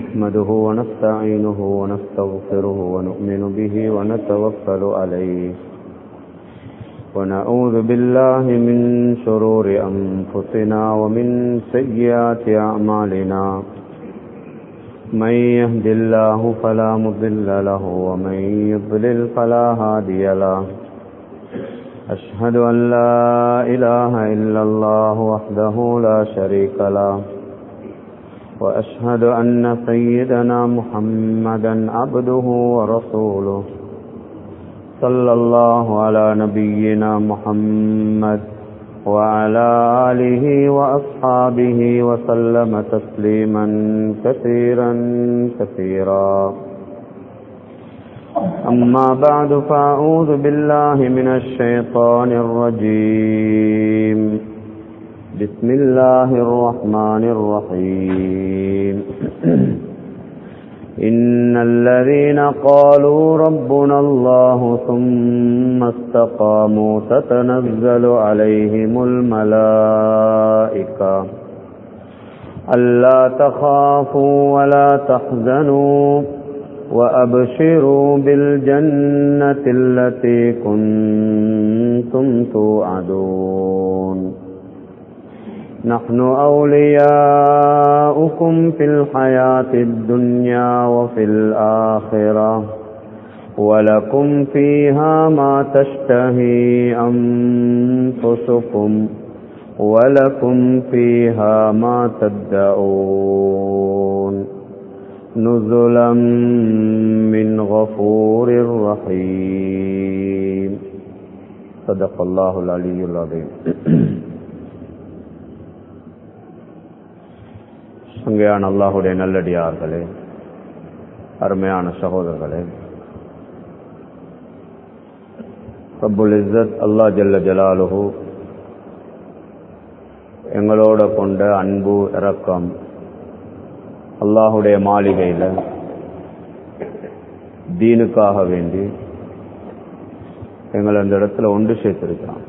نحمده ونستعينه ونستغفره ونؤمن به ونتوكل عليه ونعوذ بالله من شرور أنفسنا ومن سيئات أعمالنا من يهد الله فلا مضل له ومن يضلل فلا هادي له أشهد أن لا إله إلا الله وحده لا شريك له وأشهد أن سيدنا محمدا عبده ورسوله صلى الله على نبينا محمد وعلى آله وأصحابه وسلم تسليما كثيرا كثيرا أما بعد فأعوذ بالله من الشيطان الرجيم بسم الله الرحمن الرحيم إن الذين قالوا ربنا الله ثم استقاموا تتنزل عليهم الملائكة ألا تخافوا ولا تحزنوا وأبشروا بالجنة التي كنتم توعدون نحن أولياؤكم في الحياة الدنيا وفي الآخرة ولكم فيها ما تشتهي أنفسكم ولكم فيها ما تدعون نزلا من غفور رحيم صدق الله العلي العظيم அங்கேயான அல்லாஹுடைய நல்லடியார்களே அருமையான சகோதரர்களே ரப்புல் இஸ்ஸத் அல்லா ஜல்ல ஜலாலுஹு எங்களோட கொண்ட அன்பு இரக்கம் அல்லாஹுடைய மாளிகையில் தீனுக்காக வேண்டி எங்களை அந்த இடத்துல ஒன்று சேர்த்திருக்கிறான்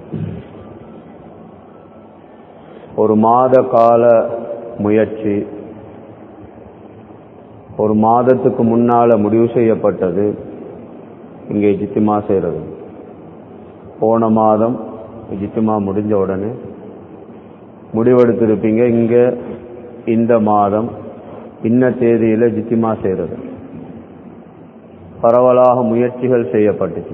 ஒரு மாத கால முயற்சி ஒரு மாதத்துக்கு முன்னால முடிவு செய்யப்பட்டது இங்கே ஜித்திமா செய்கிறது போன மாதம் ஜித்திமா முடிஞ்ச உடனே முடிவெடுத்திருப்பீங்க இங்க இந்த மாதம் இன்ன தேதியில ஜித்திமா செய்கிறது பரவலாக முயற்சிகள் செய்யப்பட்டுச்சு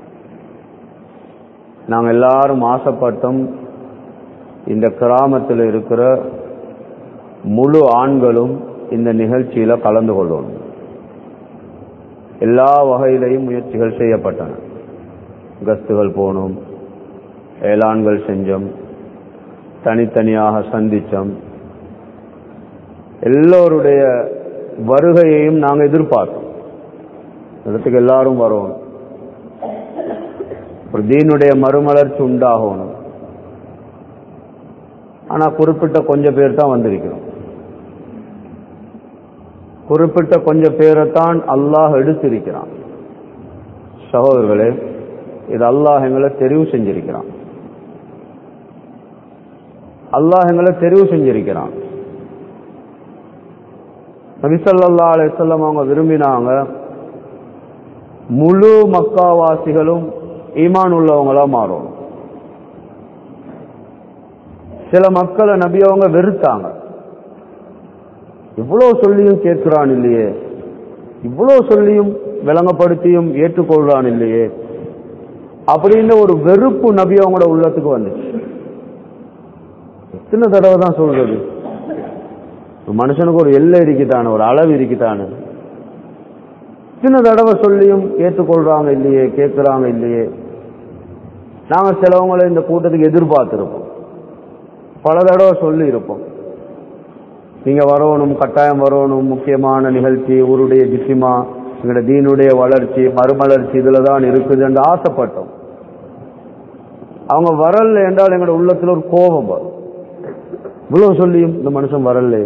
நாங்கள் எல்லாரும் ஆசைப்பட்டோம் இந்த கிராமத்தில் இருக்கிற முழு ஆண்களும் இந்த நிகழ்ச்சியில கலந்து கொள்ளணும் எல்லா வகையிலையும் முயற்சிகள் செய்யப்பட்டன கஸ்துகள் போனோம் ஏலான்கள் செஞ்சோம் தனித்தனியாக சந்திச்சோம் எல்லோருடைய வருகையையும் நாங்கள் எதிர்பார்த்தோம் இடத்துக்கு எல்லாரும் வரணும் ஒரு தீனுடைய மறுமலர்ச்சி உண்டாகணும் ஆனா குறிப்பிட்ட கொஞ்சம் பேர் தான் வந்திருக்கிறோம் குறிப்பிட்ட கொஞ்சம் பேரைத்தான் அல்லாஹ் எடுத்திருக்கிறான் சகோதரர்களே இது அல்லாஹ் எங்களை தெரிவு செஞ்சிருக்கிறான் அல்லாஹ் எங்களை தெரிவு செஞ்சிருக்கிறான் நபிசல்லா அலிசல்லம் அவங்க விரும்பினாங்க முழு மக்காவாசிகளும் ஈமான் உள்ளவங்களா மாறும் சில மக்களை நபி அவங்க வெறுத்தாங்க இவ்வளவு சொல்லியும் கேட்கிறான் இல்லையே இவ்வளவு சொல்லியும் விளங்கப்படுத்தியும் ஏற்றுக்கொள்றான் இல்லையே அப்படின்னு ஒரு வெறுப்பு நபி அவங்களோட உள்ளத்துக்கு வந்துச்சு எத்தனை தடவை தான் சொல்றது மனுஷனுக்கு ஒரு எல்லை இருக்குதானு ஒரு அளவு இருக்குதானு எத்தனை தடவை சொல்லியும் ஏற்றுக்கொள்றாங்க இல்லையே கேட்கிறாங்க இல்லையே நாங்க சிலவங்களை இந்த கூட்டத்துக்கு எதிர்பார்த்திருப்போம் பல தடவை சொல்லி இருப்போம் நீங்க வரணும் கட்டாயம் வரணும் முக்கியமான நிகழ்ச்சி ஊருடைய ஜிசிமா எங்களோட தீனுடைய வளர்ச்சி மறுமலர்ச்சி இதுல தான் இருக்குது என்று ஆசைப்பட்டோம் அவங்க வரல என்றால் எங்களோட உள்ளத்துல ஒரு கோபம் வரும் இவ்வளவு சொல்லியும் இந்த மனுஷன் வரல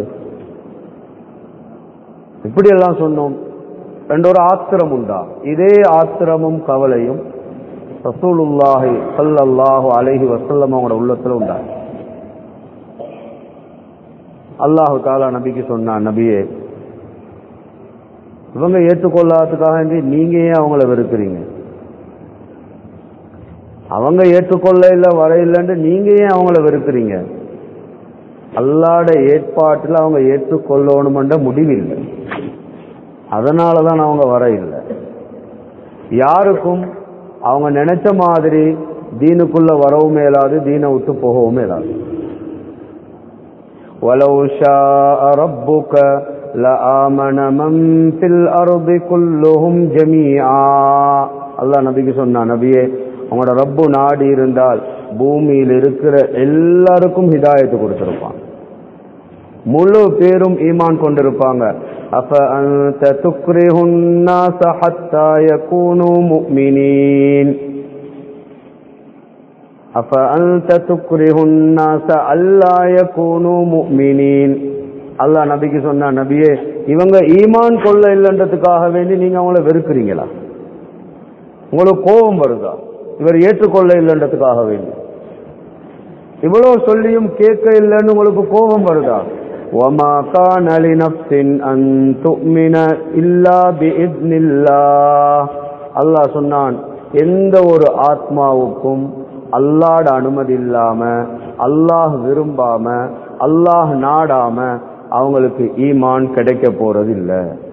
இப்படி எல்லாம் சொன்னோம் ரெண்டு ஒரு ஆத்திரம் உண்டா இதே ஆத்திரமும் கவலையும் ரசூலுல்லாஹி ஸல்லல்லாஹு அலைஹி வஸல்லம் அவங்களோட உள்ளத்துல உண்டா அல்லாஹு தாலா நபிக்கு சொன்னான் நபியே இவங்க ஏற்றுக்கொள்ளாததுக்காக வேண்டி நீங்க ஏன் அவங்கள வெறுக்கிறீங்க அவங்க ஏற்றுக்கொள்ள இல்லை வர இல்லைன்னு நீங்க ஏன் அவங்கள வெறுக்கிறீங்க அல்லாட ஏற்பாட்டில் அவங்க ஏற்றுக்கொள்ளணுமென்ற முடிவில்லை அதனால தான் அவங்க வர இல்லை யாருக்கும் அவங்க நினைச்ச மாதிரி தீனுக்குள்ள வரவும் மேலாது தீனை விட்டு போகவும் மேலாது ولو شاء ربك لآمن من في الأرض كلهم جميعا அல்லாஹ் நபிக்கு சொன்னா நபியே உங்களோட ரப்பு நாடி இருந்தால் பூமியில் இருக்கிற எல்லாருக்கும் ஹிதாயத்து கொடுத்திருப்பான் முழு பேரும் ஈமான் கொண்டிருப்பாங்க அப்ப அந்த துக்ரிஹுன்னாச ஹத்தா யகூனு முஃமினீன் அப்ப அந்த துக்ரிஹுன்னாச அல்லா யகூனு முஃமினீன் அல்லாஹ் நபிக்கு சொன்னா நபியே இவங்க ஈமான் கொள்ள இல்லைன்றதுக்காக வேண்டி நீங்க அவங்கள வெறுக்கிறீங்களா உங்களுக்கு கோபம் வருதா இவர் ஏற்றுக்கொள்ள இல்லைன்றதுக்காக வேண்டி இவ்வளவு சொல்லியும் கேட்க இல்லைன்னு உங்களுக்கு கோபம் வருதா وما كان لنفس أن تؤمن إلا بإذن الله அல்லாஹ் சொன்னான் எந்த ஒரு ஆத்மாவுக்கும் அல்லாட அனுமதி இல்லாம அல்லாஹ் விரும்பாம அல்லாஹ் நாடாம அவங்களுக்கு ஈமான் கிடைக்க போறது இல்ல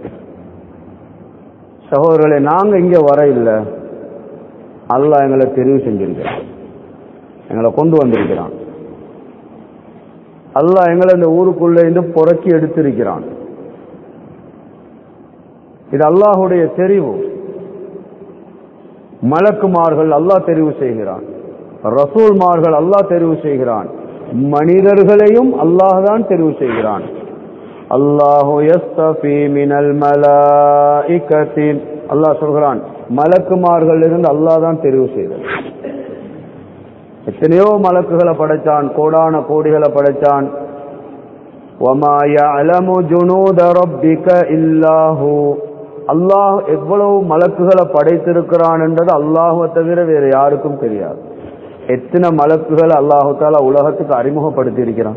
சகோதரர்களே நாங்க இங்க வர இல்லை அல்லாஹ் எங்களை தெரிவு செஞ்சிருக்கிறான் எங்களை கொண்டு வந்திருக்கிறான் அல்லாஹ் எங்களை இந்த ஊருக்குள்ள இருந்து புறக்கி எடுத்திருக்கிறான் இது அல்லாஹுடைய தெரிவு மலக்குமார்கள் அல்லாஹ் தெரிவு செய்கிறான் ரசூல்மார்கள் அல்லாஹ் தெரிவு செய்கிறான் மனிதர்களையும் அல்லாஹ் தான் தெரிவு செய்கிறான் அல்லாஹு யஸ்தஃபி மினல் மலாயிகத்தி அல்லாஹ் சொல்கிறான் மலக்குமார்கள் இருந்து அல்லாஹ் தான் தெரிவு செய்தது எத்தனையோ மலக்குகளை படைச்சான் கோடான கோடிகளை படைச்சான் وَمَا يَعْلَمُ جُنُودَ رَبِّكَ إِلَّا هُوَ அல்லாஹ் எவ்வளவு மலக்குகளை படைத்திருக்கிறான் என்றது அல்லாஹுவை தவிர வேற யாருக்கும் தெரியாது எத்தனை மலக்குகளை அல்லாஹு தாலா உலகத்துக்கு அறிமுகப்படுத்தி இருக்கிறான்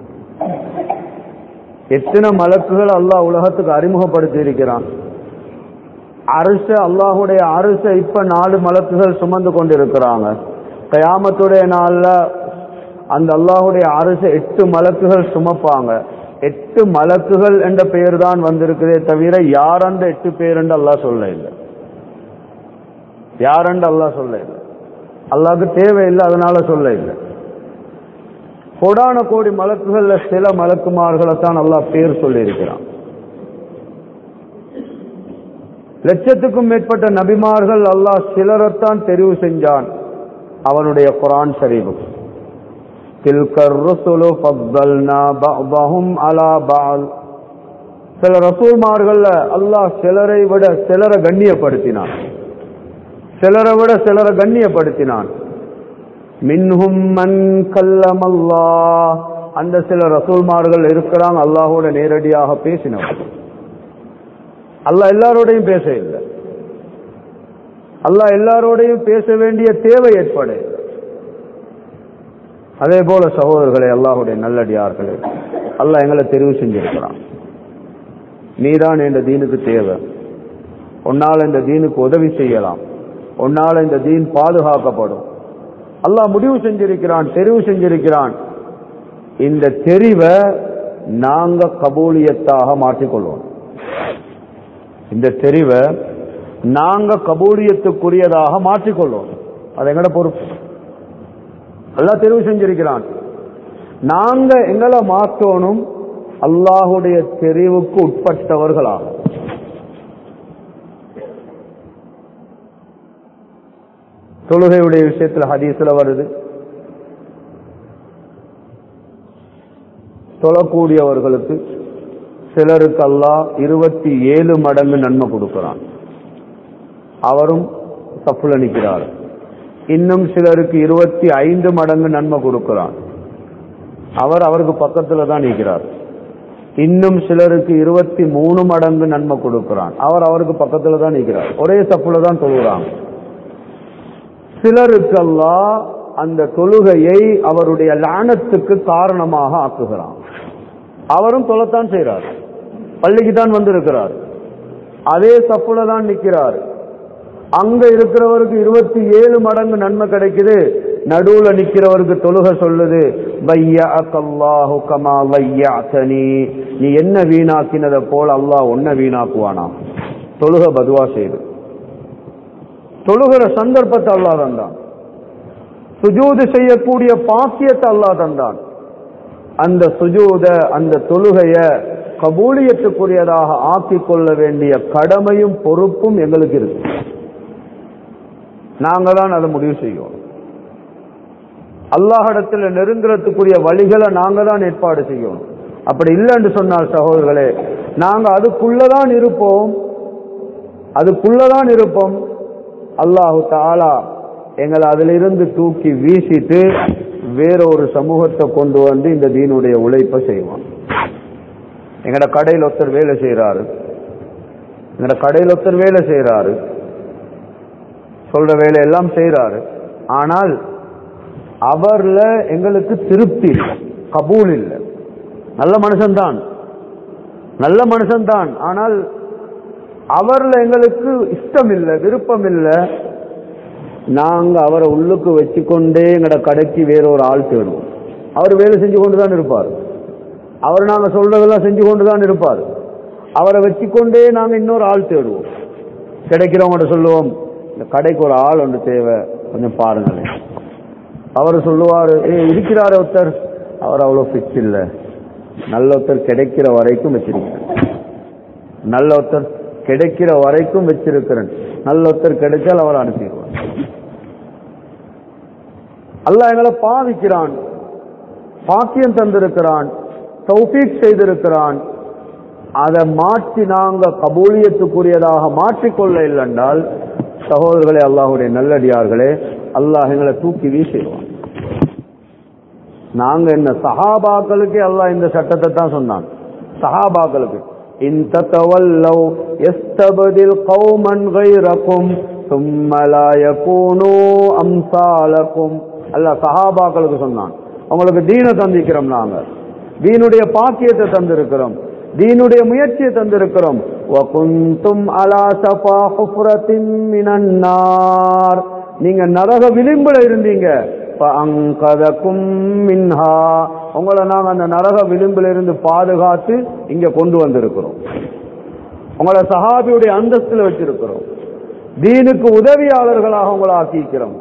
எத்தனை மலக்குகள் அல்லாஹ் உலகத்துக்கு அறிமுகப்படுத்தி இருக்கிறான் அரச அல்லாஹுடைய அரச இப்ப நாலு மலக்குகள் சுமந்து கொண்டிருக்கிறாங்க கயாமத்துடைய நாள்ல அந்த அல்லாஹுடைய அரசு எட்டு மலக்குகள் சுமப்பாங்க எட்டு மலக்குகள் என்ற பெயர் தான் வந்திருக்கிறதே தவிர யார் அந்த எட்டு பேர் என்று அல்லாஹ் சொல்ல இல்லை யார் என்று அல்லாஹ் சொல்ல இல்லை அல்லாஹ்க்கு தேவையில்லை அதனால சொல்ல இல்லை கோடான கோடி மலக்குகள்ல சில மலக்குமார்களை தான் அல்லாஹ் பேர் சொல்லி இருக்கிறான் லட்சத்துக்கும் மேற்பட்ட நபிமார்கள் அல்லாஹ் சிலரைத்தான் தெரிவு செஞ்சான் அவனுடைய குரான் ஷரீஃபுக்கு تلك الرسل فضلنا بعضهم على بعض சில ரசூல்மார்கள்ல அல்லாஹ் சிலரை விட சிலரை கண்ணியப்படுத்தினான் சிலரை விட சிலரை கண்ணியப்படுத்தினான் மின்ஹும் மன் கல்லமல்லா அந்த சில ரசூல்மார்கள் இருக்கிறாங்க அல்லாஹோட நேரடியாக பேசினவங்க அல்லாஹ் எல்லாரோடையும் பேச இல்லை அல்லாஹ் எல்லாரோடையும் பேச வேண்டிய தேவை ஏற்படு அதே போல சகோதரர்களே அல்லாஹுடைய நல்லடியார்களே அல்லாஹ் எங்களை தெரிவு செஞ்சிருக்கிறான் நீதான் இந்த தீனுக்கு தேவை உன்னால இந்த தீனுக்கு உதவி செய்யலாம் உன்னால இந்த தீன் பாதுகாக்கப்படும் அல்லாஹ் முடிவு செஞ்சிருக்கிறான் தெரிவு செஞ்சிருக்கிறான் இந்த தெரிவை நாங்க கபூலியத்தாக மாற்றிக்கொள்வோம் இந்த தெரிவை நாங்க கபூலியத்துக்குரியதாக மாற்றிக்கொள்வோம் அது எங்கட பொறுப்பு அல்லாஹ் தெரிவு செஞ்சிருக்கிறான் நாங்க எங்களை மாற்றணும் அல்லாஹுடைய தெரிவுக்கு உட்பட்டவர்களாக தொழுகையுடைய விஷயத்துல ஹதீஸ்ல வருது தொழக்கூடியவர்களுக்கு சிலருக்கு அல்லாஹ் இருபத்தி ஏழு மடங்கு நன்மை கொடுக்கிறான் அவரும் தப்புல நிற்கிறார் இன்னும் சிலருக்கு இருபத்தி ஐந்து மடங்கு நன்மை கொடுக்கிறான் அவர் அவருக்கு பக்கத்துல தான் நிற்கிறார் இன்னும் சிலருக்கு இருபத்தி மூணு மடங்கு நன்மை கொடுக்கிறான் அவர் அவருக்கு பக்கத்துல தான் நிற்கிறார் ஒரே சப்புல தான் தொழுகிறாங்க சிலருக்கெல்லாம் அந்த தொழுகையை அவருடைய லானத்துக்கு காரணமாக ஆக்குகிறான் அவரும் தொலைத்தான் செய்கிறார் பள்ளிக்கு தான் வந்திருக்கிறார் அதே சப்புல தான் நிக்கிறாரு அங்க இருக்கிறவருக்கு இருபத்தி ஏழு மடங்கு நன்மை கிடைக்குது நடுவுல நிக்கிறவருக்கு தொழுக சொல்லுது பையாஹு கமா வையாசனி நீ என்ன வீணாக்கினத போல அல்லாஹ் உன்ன வீணாக்குவானா தொழுக பதுவா செய்து தொழுகிற சந்தர்ப்பத்தை அல்லாஹ் தந்தான் சுஜூது செய்யக்கூடிய பாக்கியத்தை அல்லாஹ் தந்தான் அந்த சுஜூத அந்த தொழுகைய கபூலியத்துக்குரியதாக ஆக்கிக் கொள்ள வேண்டிய கடமையும் பொறுப்பும் எங்களுக்கு இருக்கு நாங்க தான் அதை முடிவு செய்வோம் அல்லாஹிடத்துல நெருங்குறதுக்குரிய வழிகளை நாங்க தான் ஏற்பாடு செய்யணும் அப்படி இல்லைன்னு சொன்னால் சகோதரர்களே நாங்க அதுக்குள்ளதான் இருப்போம் அதுக்குள்ளதான் இருப்போம் அல்லாஹு தாலா எங்களை அதிலிருந்து தூக்கி வீசிட்டு வேற ஒரு சமூகத்தை கொண்டு வந்து இந்த தீனுடைய உழைப்பை செய்வான் எங்கட கடையில் ஒருத்தர் வேலை செய்யறாரு எங்கட கடையில் ஒருத்தர் வேலை செய்யறாரு சொல்ற வேலை எல்லாம் செய்யறாரு ஆனால் அவர்ல எங்களுக்கு திருப்தி இல்லை கபூல் இல்லை நல்ல மனுஷன்தான் நல்ல மனுஷன்தான் ஆனால் அவர்ல எங்களுக்கு இஷ்டம் இல்லை விருப்பம் இல்லை நாங்க அவரை உள்ளுக்கு வச்சுக்கொண்டே எங்கட கடைக்கு வேற ஒரு ஆள் தேடுவோம் அவர் வேலை செஞ்சு கொண்டு தான் இருப்பார் அவர் நாங்க சொல்றதெல்லாம் செஞ்சு கொண்டு தான் இருப்பார் அவரை வச்சுக்கொண்டே நாங்க இன்னொரு ஆள் தேடுவோம் கிடைக்கிறவங்கள்ட்ட சொல்லுவோம் இந்த கடைக்கு ஒரு ஆள் ஒன்று தேவை கொஞ்சம் பாருங்களேன் அவர் சொல்லுவார் ஏ இருக்கிறார் ஒருத்தர் அவர் அவ்வளோ ஃபிக்ஸ் இல்லை நல்ல ஒருத்தர் கிடைக்கிற வரைக்கும் வச்சிருக்கிறேன் நல்ல ஒருத்தர் கிடைக்கிற வரைக்கும் வச்சிருக்கிறேன் நல்ல ஒருத்தர் கிடைச்சால் அவர் அனுப்பிடுவார் அல்லாஹ் எங்களை பாவிக்கிறான் பாக்கியம் தந்திருக்கிறான் தௌஃபீக் செய்திருக்கிறான் அதை மாற்றி நாங்க கபூலியத்துக்குரியதாக மாற்றிக்கொள்ள இல்லைன்றால் சகோதரர்களே அல்லாஹுடைய நல்லடியார்களே அல்லாஹ் எங்களை தூக்கி வீசிடுவான் நாங்க என்ன சஹாபாக்களுக்கே அல்லாஹ் இந்த சட்டத்தை தான் சொன்னான் சஹாபாக்களுக்கு இன் தத்தவல்லவ் எஸ்தபதில் கௌமன் கைரக்கும் சும்மலா யகூனு அம்சாலக்கும் அல்லாஹ் சஹாபாக்களுக்கு சொன்னான் உங்களுக்கு தீன தந்திக்கிறோம் நாங்க தீனுடைய பாக்கியத்தை தந்திருக்கிறோம் தீனுடைய முயற்சியை தந்திருக்கிறோம் வகுந்தும் அலா சஃபா ஹுஃப்ரத்தின் மினன் நார் நீங்க நரக விளிம்புல இருந்தீங்க அங்கதக்கும் மின்ஹா உங்களை நாங்க அந்த நரக விளிம்புல இருந்து பாதுகாத்து இங்க கொண்டு வந்திருக்கிறோம் உங்களை சஹாபியுடைய அந்தஸ்துல வச்சிருக்கிறோம் தீனுக்கு உதவியாளர்களாக உங்களை ஆக்கிக்கிறோம்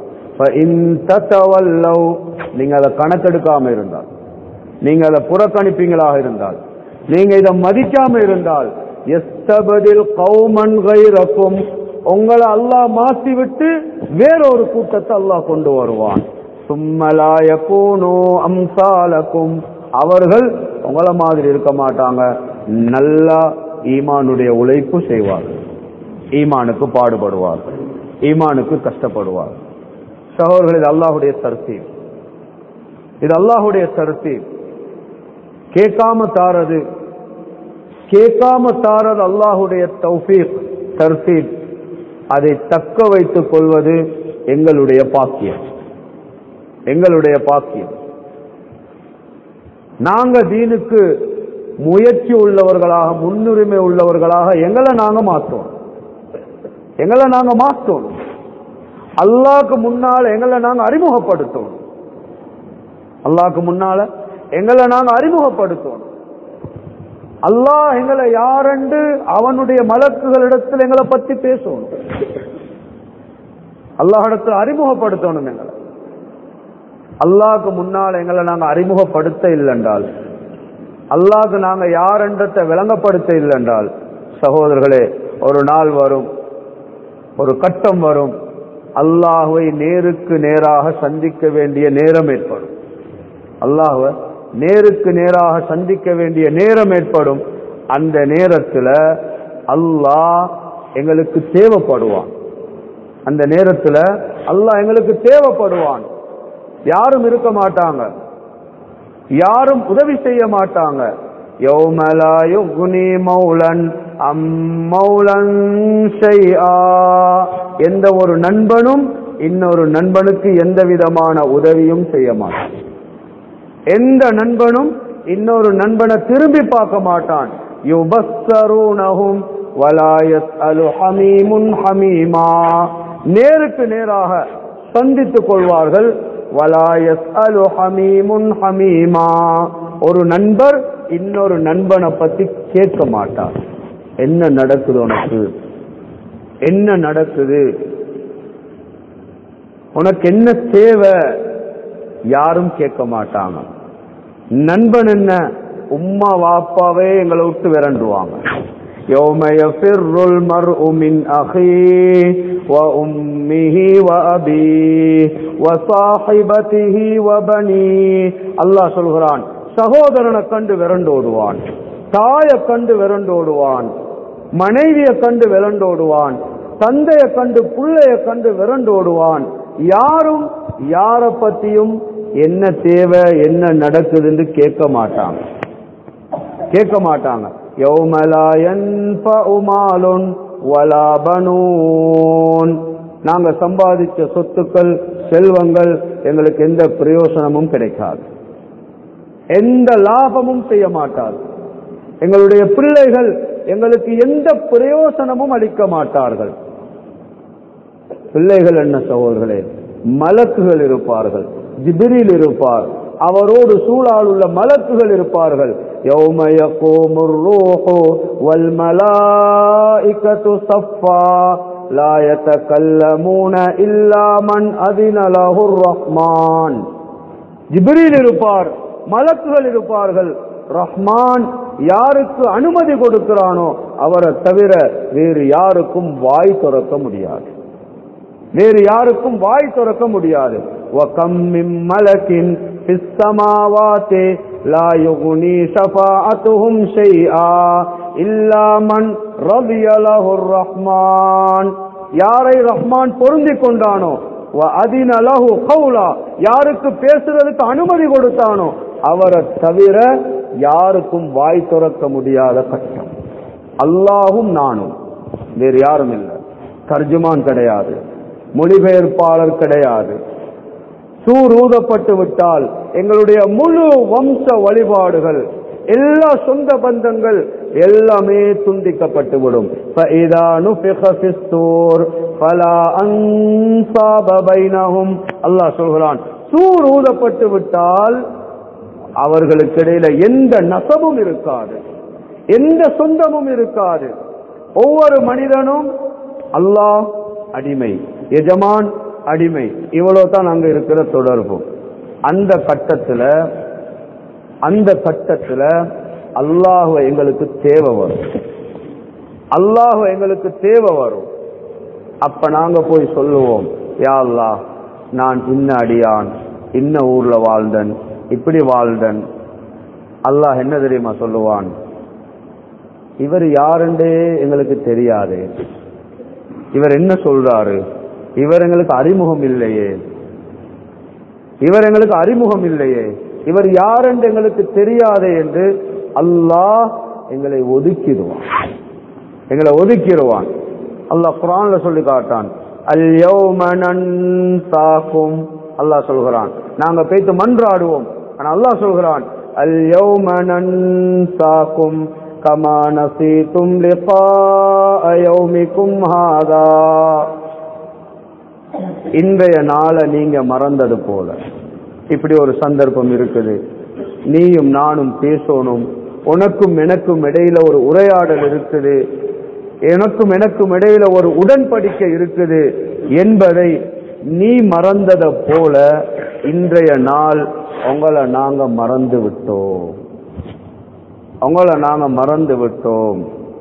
நீங்க அதை கணக்கெடுக்காம இருந்தால் நீங்க அதை புறக்கணிப்பீங்களாக இருந்தால் நீங்க இதை மதிக்காம இருந்தால் எஸ்தபதில் கௌமன் கைரக்கும் உங்களை அல்லாஹ் மாற்றி விட்டு வேறொரு கூட்டத்தை அல்லாஹ் கொண்டு வருவான் சும்மலாய கூனோ அம்சாலக்கும் அவர்கள் உங்களை மாதிரி இருக்க மாட்டாங்க நல்லா ஈமானுடைய உழைப்பு செய்வார்கள் ஈமானுக்கு பாடுபடுவார்கள் ஈமானுக்கு கஷ்டப்படுவார்கள் சகோதரர்கள் இது அல்லாஹுடைய தர்த்தீப் இது அல்லாஹுடைய தர்த்தீப் கேட்காம தாரது கேட்காம தாரது அல்லாஹுடைய தௌஃபீக் தர்த்தீப் அதை தக்க வைத்துக் கொள்வது எங்களுடைய பாக்கியம் எங்களுடைய பாக்கியம் நாங்க தீனுக்கு முயற்சி உள்ளவர்களாக முன்னுரிமை உள்ளவர்களாக எங்களை நாங்க மாற்றோம் எங்களை நாங்க மாற்றோம் அல்லாக்கு முன்னால எங்களை நாங்க அறிமுகப்படுத்தோம் அல்லாக்கு முன்னால எங்களை நாங்க அறிமுகப்படுத்தோம் அல்லாஹ் எங்களை யாரென்று அவனுடைய மலக்குகளிடத்தில் எங்களை பத்தி பேசணும் அல்லாஹிடத்தில் அறிமுகப்படுத்தணும் எங்களை அல்லாஹ்க்கு முன்னால் எங்களை நாங்க அறிமுகப்படுத்த இல்லைன்றால் அல்லாஹ்க்கு நாங்க யாரென்றத்தை விளங்கப்படுத்த இல்லைன்றால் சகோதரர்களே ஒரு நாள் வரும் ஒரு கட்டம் வரும் அல்லாஹுவை நேருக்கு நேராக சந்திக்க வேண்டிய நேரம் ஏற்படும் அல்லாஹுவ நேருக்கு நேராக சந்திக்க வேண்டிய நேரம் ஏற்படும் அந்த நேரத்தில் அல்லாஹ் எங்களுக்கு தேவைப்படுவான் அந்த நேரத்தில் அல்லாஹ் எங்களுக்கு தேவைப்படுவான் யாரும் இருக்க மாட்டாங்க யாரும் உதவி செய்ய மாட்டாங்க யௌமலா யுக்னி மௌலன் அம் மௌலன் ஷைஆ எந்த ஒரு நண்பனும் இன்னொரு நண்பனுக்கு எந்த விதமான உதவியும் செய்ய மாட்டான் எந்த நண்பனும் இன்னொரு நண்பனை திரும்பி பார்க்க மாட்டான் யுபஸ்ஸரூனஹும் ولا يسأل حميم حميما நேருக்கு நேராக சந்தித்துக் கொள்வார்கள் ولا يسأل حميم حميما ஒரு நண்பர் இன்னொரு நண்பனை பத்தி கேட்க மாட்டார் என்ன நடக்குது உனக்கு என்ன நடக்குது உனக்கு என்ன தேவை யாரும் கேட்க மாட்டாங்க நண்பன் என்ன உம்மா வாப்பாவே எங்களை விட்டு விரண்டுவாங்க يوم يفر المرء من أخيه وأمه وأبيه وصاحبته وبنيه الله சொல்கிறான் சகோதரனை கண்டு விரண்டோடுவான் தாயை கண்டு விரண்டோடுவான் மனைவியை கண்டு விரண்டோடுவான் தந்தையை கண்டு புள்ளைய கண்டு விரண்டோடுவான் யாரும் யார பத்தியும் என்ன தேவை என்ன நடக்குதுன்னு கேட்க மாட்டாங்க கேட்க மாட்டாங்க நாங்க சம்பாதிச்ச சொத்துக்கள் செல்வங்கள் எங்களுக்கு எந்த பிரயோசனமும் கிடைக்காது எந்த லாபமும் செய்ய மாட்டார் எங்களுடைய பிள்ளைகள் எங்களுக்கு எந்த பிரயோசனமும் அளிக்க மாட்டார்கள் பிள்ளைகள் என்ன சகோதரர்களே மலக்குகள் இருப்பார்கள் ஜிபிரில் இருப்பார் அவரோடு சூழால் உள்ள மலக்குகள் இருப்பார்கள் يوم يقوم الروح والملائكة صفا لا يتكلمون إلا من أذن له الرحمن ஜிப்ரீல் இருப்பார் மலக்குகள் இருப்பார்கள் ரஹ்மான் யாருக்கு அனுமதி கொடுக்கிறானோ அவரை தவிர வேறு யாருக்கும் வாய் திறக்க முடியாது வேறு யாருக்கும் வாய் திறக்க முடியாது وَكَمْ مِنْ مَلَكٍ فِي السَّمَاوَاتِ لَا يُغْنِي شَفَاعَتُهُمْ شَيْئًا إِلَّا مَنْ رَضِيَ لَهُ الرَّحْمَنُ யாரை ரஹ்மான் பொருந்திக் கொண்டானோ அதின லஹு கௌலா யாருக்கு பேசுறதுக்கு அனுமதி கொடுத்தானோ அவரை தவிர யாருக்கும் வாய் திறக்க முடியாத கட்டம் அல்லாஹும் நானும் வேறு யாரும் இல்லை தர்ஜுமான் கிடையாது மொழிபெயர்ப்பாளர் கிடையாது சூர் ஊதப்பட்டு விட்டால் எங்களுடைய முழு வம்ச வழிபாடுகள் எல்லா சொந்த பந்தங்கள் எல்லாமே துண்டிக்கப்பட்டு விடும் அல்லாஹ் சொல்கிறான் சூர் ஊதப்பட்டு விட்டால் அவர்களுக்கு இடையில எந்த நசமும் இருக்காது எந்த சொந்தமும் இருக்காது ஒவ்வொரு மனிதனும் அல்லாஹ் அடிமை எஜமான் அடிமை இவ்வளவு தான் அங்க இருக்கிற தொடர்பு அந்த கட்டத்துல அந்த கட்டத்துல அல்லாஹ் எங்களுக்கு தேவை வரும் அல்லாஹ் எங்களுக்கு தேவை வரும் அப்ப நாங்க போய் சொல்லுவோம் யா அல்லாஹ் நான் இன்ன அடியான் இன்ன ஊர்ல வாழ்ந்தன் இப்படி வாழ்ந்தன் அல்லாஹ் என்ன தெரியுமா சொல்லுவான் இவர் யாருண்டே எங்களுக்கு தெரியாது இவர் என்ன சொல்றாரு இவர் எங்களுக்கு அறிமுகம் இல்லையே இவர் எங்களுக்கு அறிமுகம் இல்லையே இவர் யார் என்று எங்களுக்கு தெரியாதே என்று அல்லாஹ் எங்களை ஒதுக்கிடுவான் எங்களை ஒதுக்கிடுவான் அல்லாஹ் குரான்ல சொல்லி காட்டான் அல்யௌமனன்சாக்கும் அல்லாஹ் சொல்கிறான் நாங்க பேத்து மன்றாடுவோம் ஆனா அல்லாஹ் சொல்கிறான் அல்யௌமனன்சாக்கும் கமா நசீதும் லிகா யௌமிக்கும் ஹாதா இன்றைய நாளை நீங்க மறந்தது போல இப்படி ஒரு சந்தர்ப்பம் இருக்குது நீயும் நானும் பேசணும் உனக்கும் எனக்கும் இடையில ஒரு உரையாடல் இருக்குது எனக்கும் எனக்கும் இடையில ஒரு உடன்படிக்கை இருக்குது என்பதை நீ மறந்தத போல இன்றைய நாள் உங்களை நாங்க மறந்து விட்டோம் உங்களை நாங்க மறந்து விட்டோம்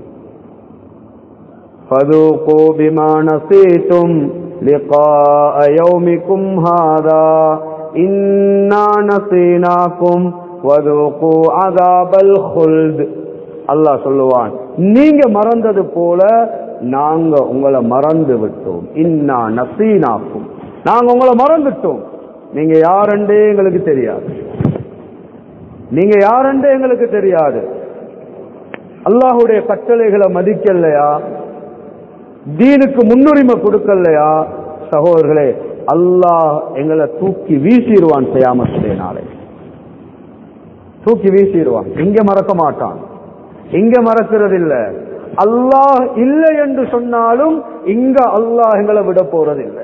فذوقوا بما نسيتم لقاء يومكم هذا إنا نسيناكم وذوقوا عذاب الخلد அல்லாஹ் சொல்லுவான் நீங்க மறந்தது போல நாங்க உங்களை மறந்து விட்டோம் இன்னா நசீனாக்கும் நாங்க உங்களை மறந்துட்டோம் நீங்க யாருண்டே எங்களுக்கு தெரியாது நீங்க யாருண்டே எங்களுக்கு தெரியாது அல்லாஹுடைய கட்டளைகளை மதிக்கலையா தீனுக்கு முன்னுரிமை கொடுக்கலையா சகோதரர்களே அல்லாஹ் எங்களை தூக்கி வீசிடுவான் செய்யாமத்துடைய நாளை தூக்கி வீசிடுவான் இங்க மறக்க மாட்டான் இங்க மறக்கிறது இல்ல அல்லாஹ் இல்லை என்று சொன்னாலும் இங்க அல்லாஹ் எங்களை விட போறதில்லை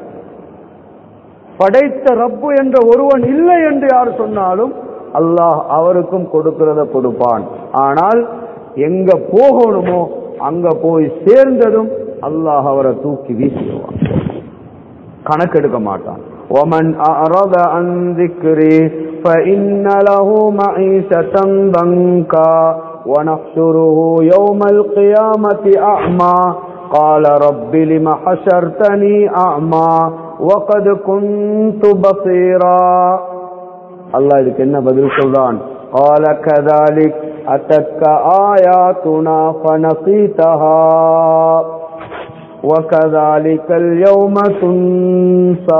படைத்த ரப்பு என்ற ஒருவன் இல்லை என்று யார் சொன்னாலும் அல்லாஹ் அவருக்கும் கொடுக்கிறத கொடுப்பான் ஆனால் எங்க போகணுமோ அங்க போய் சேர்ந்ததும் அல்லாஹ் அவரை தூக்கி வீசிடுவான் கணக்கெடுக்க மாட்டான் ومن أعرض عن ذكري فإن له معيشة ضنكا ونحشره يوم القيامة أعمى قال رب لم حشرتني أعمى وقد كنت بصيرا الله இதுக்கு என்ன பதில் சொல்றான் قال كذلك أتتك آياتنا فنسيتها وكذلك اليوم تنسى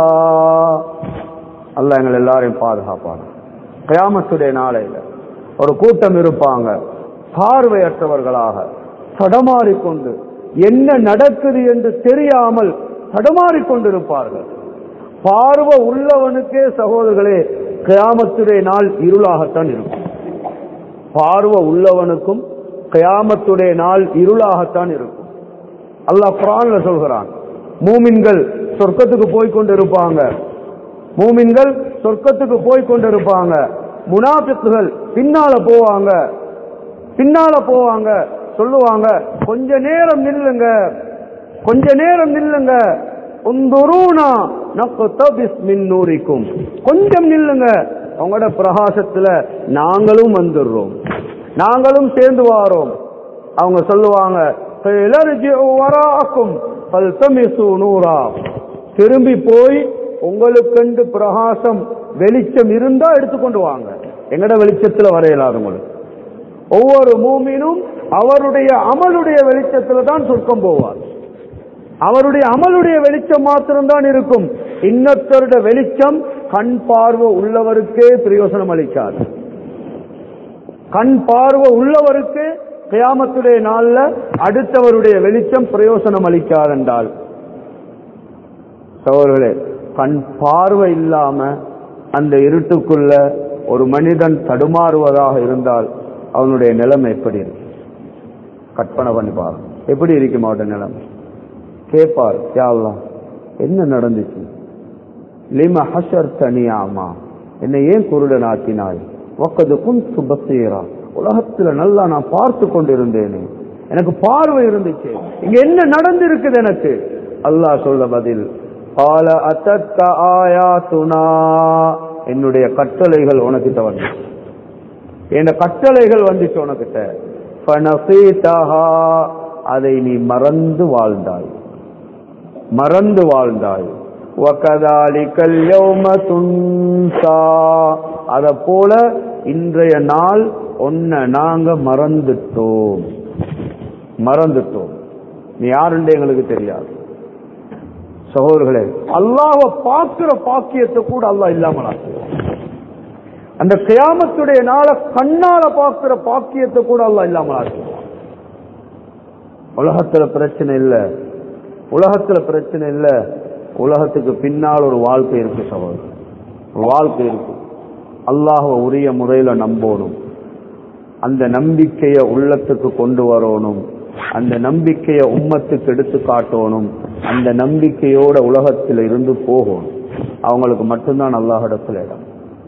அல்லாஹ் எங்கள் எல்லாரையும் பாதுகாப்பாங்க கயாமத்துடைய நாளையில ஒரு கூட்டம் இருப்பாங்க பார்வையற்றவர்களாக தடமாறிக்கொண்டு என்ன நடக்குது என்று தெரியாமல் தடமாறிக்கொண்டிருப்பார்கள் பார்வை உள்ளவனுக்கே சகோதரர்களே கயாமத்துடைய நாள் இருளாகத்தான் இருக்கும் பார்வை உள்ளவனுக்கும் கயாமத்துடைய நாள் இருளாகத்தான் இருக்கும் அல்லாஹ் குரான்ல சொல்கிறான் மூமின்கள் சொர்க்கத்துக்கு போய் கொண்டிருப்பாங்க மூமின்கள் சொர்க்கத்துக்கு போய் கொண்டிருப்பாங்க முனாபிக்குகள் பின்னால போவாங்க பின்னால போவாங்க சொல்லுவாங்க கொஞ்ச நேரம் நில்லுங்க கொஞ்ச நேரம் நில்லுங்க உந்துருனா நக்தபிஸ் மின் நூரிக்கும் கொஞ்சம் நில்லுங்க உங்களோட பிரகாசத்துல நாங்களும் வந்துடுறோம் நாங்களும் சேர்ந்து வாரோம் அவங்க சொல்லுவாங்க வராக்கும் நூறா திரும்பி போய் உங்களுக்கென்று பிரகாசம் வெளிச்சம் இருந்தா எடுத்துக்கொண்டு வாங்க எங்கட வெளிச்சத்துல வரையலாது உங்களுக்கு ஒவ்வொரு மூமினும் அவருடைய அமலுடைய வெளிச்சத்துல தான் சொர்க்கம் போவார் அவருடைய அமலுடைய வெளிச்சம் மாத்திரம்தான் இருக்கும் இன்னொருத்தருடைய வெளிச்சம் கண் பார்வை உள்ளவருக்கே பிரயோசனம் அளிக்காது கண் பார்வை உள்ளவருக்கு கியாமத்துடைய நாள்ல அடுத்தவருடைய வெளிச்சம் பிரயோசனம் அளிக்காதென்றால் சகோதரர்களே கண் பார்வை இல்லாம அந்த இருட்டுக்குள்ள ஒரு மனிதன் தடுமாறுவதாக இருந்தால் அவனுடைய நிலைமை எப்படி இருக்கு கற்பனை பண்ணி பாருங்க எப்படி இருக்கும் அவருடைய நிலைமை கேட்பார் யாவலாம் என்ன நடந்துச்சு லிம ஹஷர் தனியாமா என்னை ஏன் குருடன் ஆக்கினாய் ஒக்கது குன் சுபசீரா உலகத்துல நல்லா நான் பார்த்து கொண்டிருந்தேனே எனக்கு பார்வை இருந்துச்சு இங்க என்ன நடந்திருக்குது எனக்கு அல்லாஹ் சொல்ல பதில் கால அத்தக்க ஆயாத்துனா என்னுடைய கட்டளைகள் உனக்கிட்ட வந்துச்சு என் கட்டளைகள் வந்துச்சு உனக்கிட்ட ஃபனசீதஹா, அதை நீ மறந்து வாழ்ந்தாய் மறந்து வாழ்ந்தாய் வகதாலிக்கல் யௌம துன்சா அத போல இன்றைய நாள் ஒன்ன நாங்க மறந்துட்டோம் மறந்துட்டோம் நீ யாருன்னு எங்களுக்கு தெரியாது சகோதரர்களே அல்லாஹ்வ பார்க்கிற பாக்கியத்தை கூட அல்லாஹ் இல்லாமல் ஆக்குவான். அந்த கியாமத்துடைய நாள கண்ணால பார்க்கிற பாக்கியத்தை கூட அல்லாஹ் இல்லாமல் ஆக்குவான். உலகத்துல பிரச்சனை இல்ல உலகத்துல பிரச்சனை இல்ல உலகத்துக்கு பின்னால் ஒரு வாழ்க்கை இருக்கு சகோதரர் ஒரு வாழ்க்கை இருக்கு அல்லாஹ்வ உரிய முறையில நம்பணும் அந்த நம்பிக்கைய உள்ளத்துக்கு கொண்டு வரணும் அந்த நம்பிக்கைய உம்மத்துக்கு எடுத்து காட்டணும் அந்த நம்பிக்கையோட உலகத்தில் இருந்து போகணும் அவங்களுக்கு மட்டும்தான் அல்லாஹிடத்துல இடம்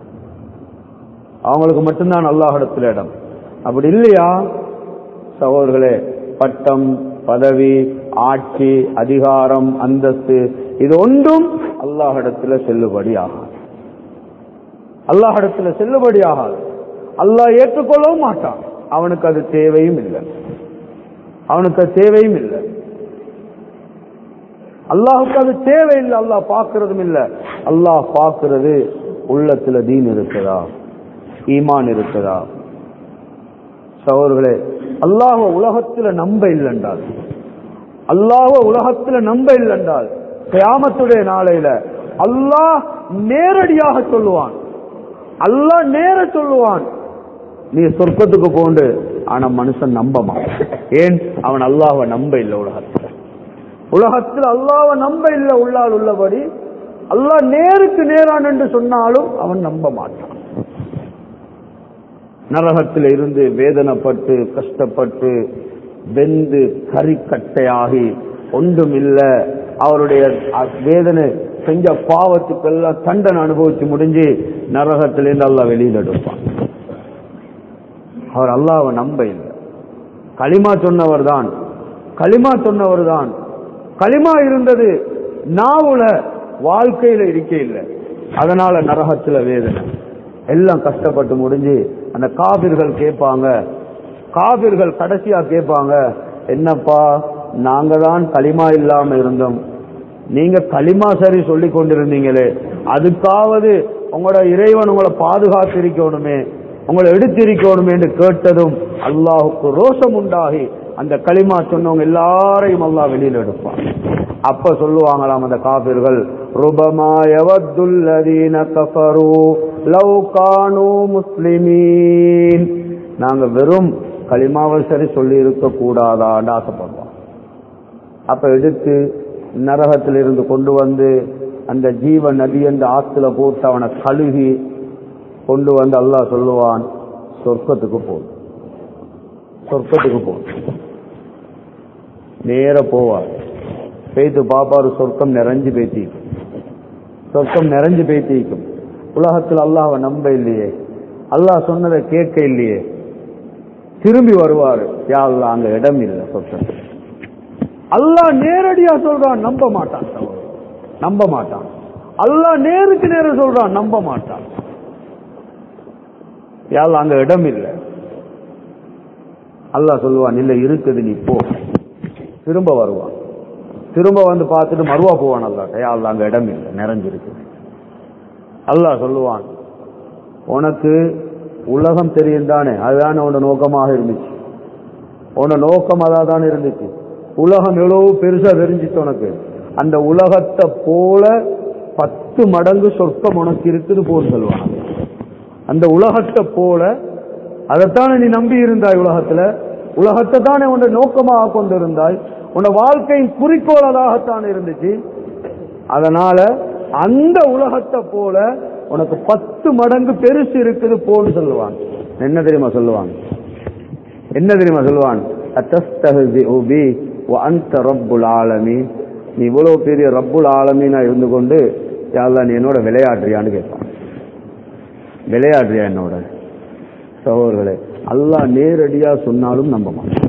அவங்களுக்கு மட்டும்தான் அல்லாஹிடத்துல இடம் அப்படி இல்லையா சகோதரர்களே பட்டம் பதவி ஆட்சி அதிகாரம் அந்தஸ்து இது ஒன்றும் அல்லாஹிடத்துல செல்லுபடி ஆகாது அல்லாஹிடத்துல செல்லுபடி ஆகாது அல்லாஹ் ஏற்றுக்கொள்ளவும் மாட்டான் அவனுக்கு அது தேவையும் இல்லை அவனுக்கு அது தேவையும் இல்லை அல்லாஹுக்கு அது தேவையில்லை அல்லாஹ் பார்க்கறதும் இல்லை அல்லாஹ் பார்க்கிறது உள்ளத்துல தீன் இருக்குதா ஈமான் இருக்குதா சகோதரர்களே அல்லாஹ் உலகத்துல நம்ப இல்லைன்றால் அல்லாஹ் உலகத்துல நம்ப இல்லைன்றால் கியாமத்துடைய நாளையில அல்லாஹ் நேரடியாக சொல்லுவான் அல்லாஹ் நேர சொல்லுவான் நீ சொர்க்கத்துக்கு போண்டு ஆனா மனுஷன் நம்ப மாட்டான் ஏன் அவன் அல்லாஹ்வை நம்ப இல்லை உலகத்துல உலகத்தில் அல்லாஹ்வை நம்ப இல்லை உள்ளால் உள்ளபடி அல்லாஹ் நேருக்கு நேரான் என்று சொன்னாலும் அவன் நம்ப மாட்டான் நரகத்தில் இருந்து வேதனைப்பட்டு கஷ்டப்பட்டு வெந்து கறிக்கட்டையாகி ஒன்றும் இல்ல அவருடைய அ- வேதனை செஞ்ச பாவத்துக்கெல்லாம் தண்டனை அனுபவிச்சு முடிஞ்சு நரகத்திலிருந்து அல்லாஹ் வெளியில் எடுப்பான் அவர் அல்லாஹ்வை நம்ப இல்லை களிமா சொன்னவர் தான் களிமா சொன்னவர் தான் களிமா இருந்தது நாவுல வாழ்க்கையில இருக்க இல்லை அதனால நரகத்துல வேதனை எல்லாம் கஷ்டப்பட்டு முடிஞ்சு அந்த காபிர்கள் கேட்பாங்க காபிர்கள் கடைசியா கேட்பாங்க என்னப்பா நாங்க தான் களிமா இல்லாம இருந்தோம் நீங்க களிமா சரி சொல்லி கொண்டிருந்தீங்களே அதுக்காவது உங்களோட இறைவன் உங்களை பாதுகாத்திருக்கணுமே உங்களை எடுத்திருக்கணுமே என்று கேட்டதும் அல்லாஹுக்கு ரோஷம் உண்டாகி அந்த களிமா சொன்னவங்க எல்லாரையும் அல்லாஹ் வெளியில் எடுப்பான் அப்ப சொல்லுவாங்களாம் அந்த காபிர்கள் ருபமா யவத்துல்லதீன கஃபரு லவ் கானு முஸ்லிமீன் நாங்க வெறும் களிமாவை சரி சொல்லி இருக்க கூடாதான்னு ஆசைப்படுவோம் அப்ப எடுத்து நரகத்திலிருந்து கொண்டு வந்து அந்த ஜீவ நதி என்ற ஆத்துல போட்டு அவனை கழுகி கொண்டு வந்து அல்லாஹ் சொல்லுவான் சொர்க்கத்துக்கு போ சொர்க்கத்துக்கு போ நேர போவார் பெய்து பாப்பாரு சொர்க்கம் நிறைஞ்சு பேத்திக்கும் சொர்க்கம் நிறைஞ்சு பேத்திக்கும் உலகத்தில் அல்லாஹ்வை நம்ப இல்லையே அல்லாஹ் சொன்னதை கேட்க இல்லையே திரும்பி வருவாரு யா அல்லாஹ் அங்க இடம் இல்லை சொர்க்கத்தில் அல்லாஹ் நேரடியா சொல்றான் நம்ப மாட்டான் சகோதரர். நம்ப மாட்டான் அல்லாஹ் நேருக்கு நேரம் சொல்றான் நம்ப மாட்டான் யாழ் அங்க இடம் இல்லை அல்லாஹ் சொல்லுவான் இல்ல இருக்குது நீ போ திரும்ப வருவான் திரும்ப வந்து பார்த்துட்டு மறுவா போவான் அல்லாஹ் யாழ் அங்க இடம் இல்லை நிறைஞ்சிருக்கு அல்லாஹ் சொல்லுவான் உனக்கு உலகம் தெரியும் தானே அதுதானே உன்னோட நோக்கமாக இருந்துச்சு உன்னோட நோக்கம் அதான் இருந்துச்சு உலகம் எவ்வளவு பெருசா தெரிஞ்சிச்சு உனக்கு அந்த உலகத்தை போல பத்து மடங்கு சொர்க்கம் உனக்கு இருக்குது போன்னு சொல்லுவான் அந்த உலகத்தை போல அதைத்தானே நீ நம்பி இருந்தாய் உலகத்துல உலகத்தை தானே உன்னை நோக்கமாக கொண்டிருந்தாய் உன்னை வாழ்க்கையின் குறிக்கோள் அதாகத்தான் இருந்துச்சு அதனால அந்த உலகத்தை போல உனக்கு பத்து மடங்கு பெருசு இருக்குது போன்னு சொல்லுவான் என்ன தெரியுமா சொல்லுவான் என்ன தெரியுமா சொல்லுவான் அத்தஸ்தஹ்சிஉ பி வ அன்த ரப்புல் ஆலமீன் நீ இவ்வளவு பெரிய ரப்புல் ஆலமீனா இருந்து கொண்டு யா அல்லாஹ் நீ என்னோட விளையாடுறியான்னு கேட்பான் விளையாடுறியா என்னோட சகோதரர்களே அல்லாஹ் நேரடியா சொன்னாலும் நம்ப மாட்டான்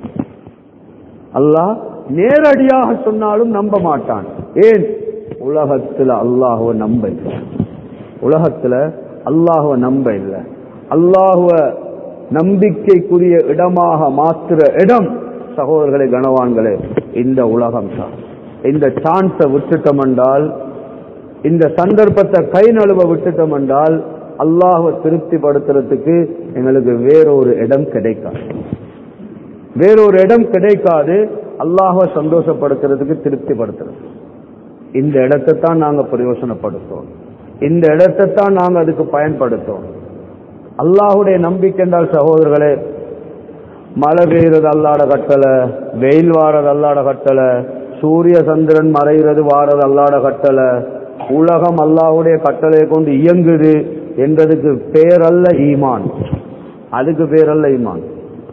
அல்லாஹ் நேரடியாக சொன்னாலும் நம்ப மாட்டான் ஏன் உலகத்துல அல்லாஹுவ நம்ப இல்லை உலகத்துல அல்லாஹுவ நம்ப இல்லை அல்லாஹுவ நம்பிக்கைக்குரிய இடமாக மாற்றுற இடம் சகோதரர்களே கனவான்களே இந்த உலகம் தான் இந்த சான்ஸை விட்டுட்டோம் என்றால் இந்த சந்தர்ப்பத்தை கை நழுவ விட்டுட்டோம் என்றால் அல்லாஹ்வை திருப்திப்படுத்துறதுக்கு எங்களுக்கு வேறொரு இடம் கிடைக்காது வேறொரு இடம் கிடைக்காது அல்லாஹ்வை சந்தோஷப்படுத்துறதுக்கு திருப்திப்படுத்துறது இந்த இடத்தை தான் நாங்க பிரயோசனப்படுத்தோம் இந்த இடத்தை தான் நாங்க அதுக்கு பயன்படுத்தோம் அல்லாஹுடைய நம்பிக்கை என்றால் சகோதரர்களே மழை பெய்யறது அல்லாட கட்டளை வெயில் வாரது அல்லாட கட்டளை சூரிய சந்திரன் மறைகிறது வாரது அல்லாட கட்டளை உலகம் அல்லாஹுடைய கட்டளையை கொண்டு இயங்குது என்றதுக்கு பேரல்ல ஈமான் அதுக்கு பேரல்ல ஈமான்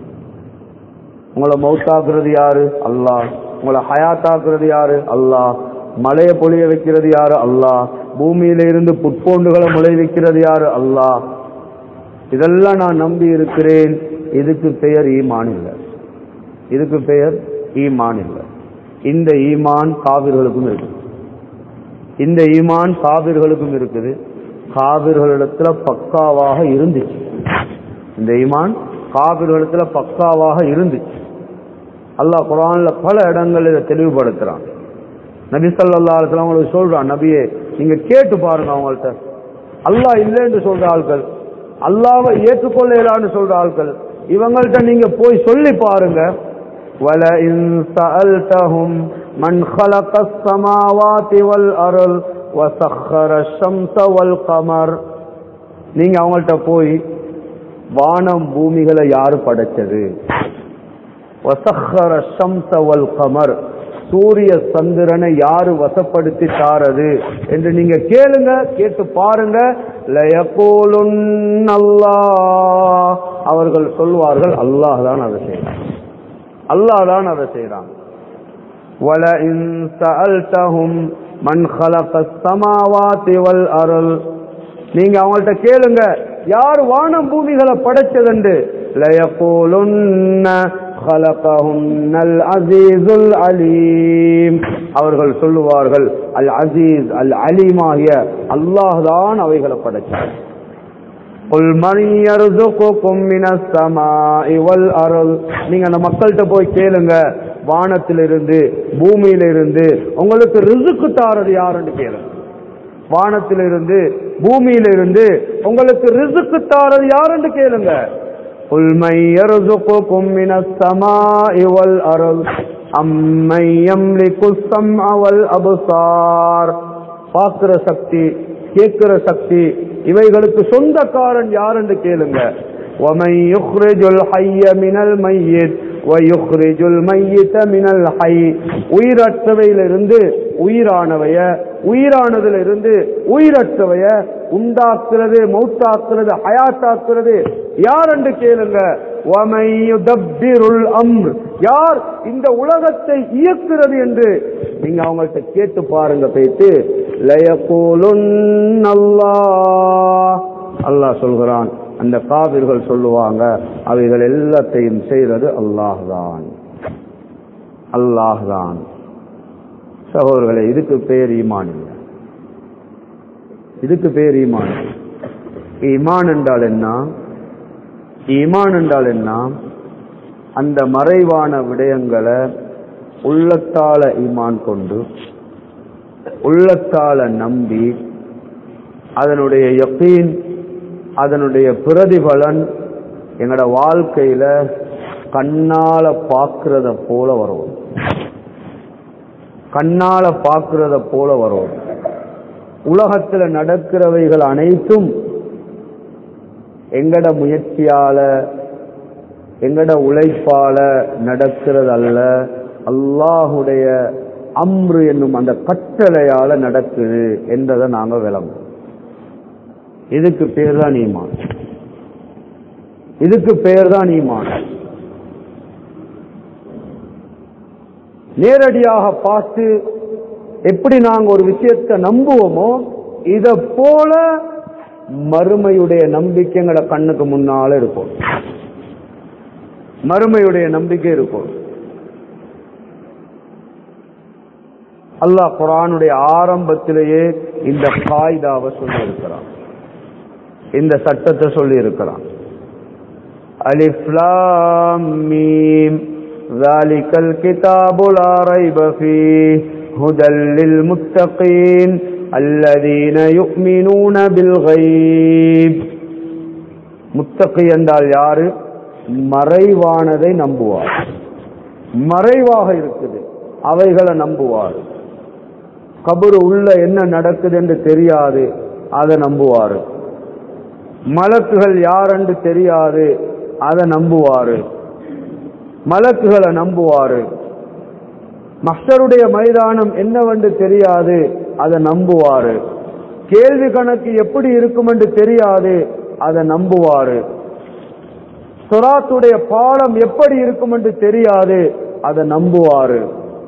உங்களை மௌத்தாக்குறது யாரு அல்லாஹ் உங்களை ஹயாத்தாக்குறது யாரு அல்லாஹ் மழையை பொழிய வைக்கிறது யாரு அல்லாஹ் பூமியில இருந்து புட்போண்டுகளை முளை வைக்கிறது யாரு அல்லாஹ் இதெல்லாம் நான் நம்பி இருக்கிறேன் இதுக்கு பெயர் ஈமான் இல்லை இதுக்கு பெயர் ஈமான் இல்லை இந்த ஈமான் காவிர்களுக்கும் இருக்குது இந்த ஈமான் காவிர்களுக்கும் இருக்குது காவிர்களிடத்துல பக்காவாக இருந்துச்சு இந்த ஈமான் காவிர்களிடத்துல பக்காவாக இருந்துச்சு அல்லாஹ் குரான்ல பல இடங்கள் இதை தெளிவுபடுத்துறான் நபி ஸல்லல்லாஹு அலைஹி வஸல்லம் உங்களுக்கு சொல்றான் நபியே நீங்க கேட்டு பாருங்க அவங்கள்ட்ட அல்லாஹ் இல்லைன்னு சொல்ற ஆட்கள் அல்லாவை ஏற்றுக்கொள்ள இயலான்னு சொல்ற ஆட்கள் இவங்கள்ட்ட நீங்க போய் சொல்லி பாருங்க وَلَئِن سَأَلْتَهُمْ مَنْ خَلَقَ السَّمَاوَاتِ وَالْأَرْضَ وَسَخَّرَ الشَّمْسَ وَالْقَمَرَ நீங்க அவங்கள்ட்ட போய் வானம் பூமிகளை யாரு படைச்சது வசஹர ஷம்ச வல் கமர் சூரிய சந்திரனை யாரு வசப்படுத்தி தாரது என்று நீங்க கேளுங்க கேட்டு பாருங்க லயகூலுன் அல்லாஹ் அவர்கள் சொல்வார்கள் அல்லாஹ் தான் அதை செய்யறான் அல்லாஹ் தான் அதை செய்றான் وَلَئِن سَأَلْتَهُمْ مَنْ خَلَقَ السَّمَاوَاتِ وَالْأَرْضَ நீங்க அவங்கள்ட்ட கேளுங்க யார் வானம் பூமிகளை படைச்சதுண்டு لَيَقُولُنَّ خَلَقَهُنَّ الْعَزِيزُ الْعَلِيمُ அவர்கள் சொல்லுவார்கள் அல் அசீஸ் அல் அலீம் ஆகிய அல்லாஹ் தான் அவைகளை படைச்சார் قُلْ مَنْ يَرْزُقُكُم مِّنَ السَّمَاءِ وَالْأَرْضِ நீங்க அந்த மக்கள்கிட்ட போய் கேளுங்க வானத்திலிருந்து பூமியிலிருந்து உங்களுக்கு ரிசுக்கு தாரது யாருன்னு கேளுங்க வானத்திலிருந்து பூமியிலிருந்து உங்களுக்கு ரிசுக்கு தாரது யாருன்னு கேளுங்க قُلْ مَنْ يَرْزُقُكُم مِّنَ السَّمَاءِ وَالْأَرْضِ أَمَّنْ يَمْلِكُ السَّمْعَ وَالْأَبْصَارَ பார்க்கிற சக்தி கேட்கிற சக்தி இவைகளுக்கு சொந்தக்காரன் யார் என்று கேளுங்க وَمَنْ يُخْرِجُ الْحَيَّ مِنَ الْمَيِّتِ وَيُخْرِجُ الْمَيِّتَ مِنَ الْحَيِّ உயிரற்றவையிலிருந்து உயிரானவைய உயிரானதிலிருந்து உயிரற்றவைய உண்டாக்குறது மௌத்தாக்குறது ஹயாத்தாக்குறது யார் என்று கேளுங்க وَمَنْ يُدَبِّرُ الْأَمْرَ யார் இந்த உலகத்தை இயக்குறது என்று நீங்க அவங்கள்ட்ட கேட்டு பாருங்க போயிட்டு லயகூலுன் அல்லாஹ் அல்லாஹ் சொல்கிறான் அந்த காவிர்கள் சொல்லுவாங்க அவைகள் எல்லாத்தையும் செய்வது அல்லாஹ் தான் அல்லாஹ் தான் சகோதரர்களே இதுக்கு பேர் ஈமான் இல்லை இதுக்கு பேர் ஈமான் ஈமான் என்றால் என்ன ஈமான் என்றால் என்ன அந்த மறைவான விடயங்களை உள்ளத்தால ஈமான் கொண்டு உள்ளத்தால நம்பி அதனுடைய யக்கீன் அதனுடைய பிரதிபலன் எங்களோட வாழ்க்கையில கண்ணால பார்க்கிறத போல வரும் கண்ணால பார்க்கிறத போல வரும் உலகத்துல நடக்கிறவைகள் அனைத்தும் எங்கட முயற்சியால எங்கட உழைப்பால நடக்கிறது அல்ல அல்லாஹுடைய அம்ரு என்னும் அந்த கட்டளையால நடக்குது என்றதை நாங்க விளங்குவோம் இதுக்கு பேர் தான் ஈமான் இதுக்கு பேர் தான் ஈமான் நேரடியாக பார்த்து எப்படி நாங்க ஒரு விஷயத்தை நம்புவோமோ இத போல மறுமையுடைய நம்பிக்கை எங்கட கண்ணுக்கு முன்னால இருக்கும் மறுமையுடைய நம்பிக்கை இருக்கும் அல்லாஹ் குரானுடைய ஆரம்பத்திலேயே இந்த காய்தாவை சொல்லி இருக்கிறான் இந்த சட்டத்தை சொல்லி இருக்கிறான் அலிஃப்லாம் மீம் ذلك الكتاب لا ريب فيه هدى للمتقين الذين يؤمنون بالغيب முத்தகி என்றால் யாரு மறைவானதை நம்புவார் மறைவாக இருக்குது அவைகளை நம்புவார் கபரு உள்ள என்ன நடக்குது என்று தெரியாது அதை நம்புவாரு மலக்குகள் யாரென்று தெரியாது அதை நம்புவாரு மலக்குகளை நம்புவாரு மஸ்டருடைய மைதானம் என்னவென்று தெரியாது அதை நம்புவாரு கேள்வி கணக்கு எப்படி இருக்கும் என்று தெரியாது அதை நம்புவாரு சுராத்துடைய பாடம் எப்படி இருக்கும் என்று தெரியாது அதை நம்புவாரு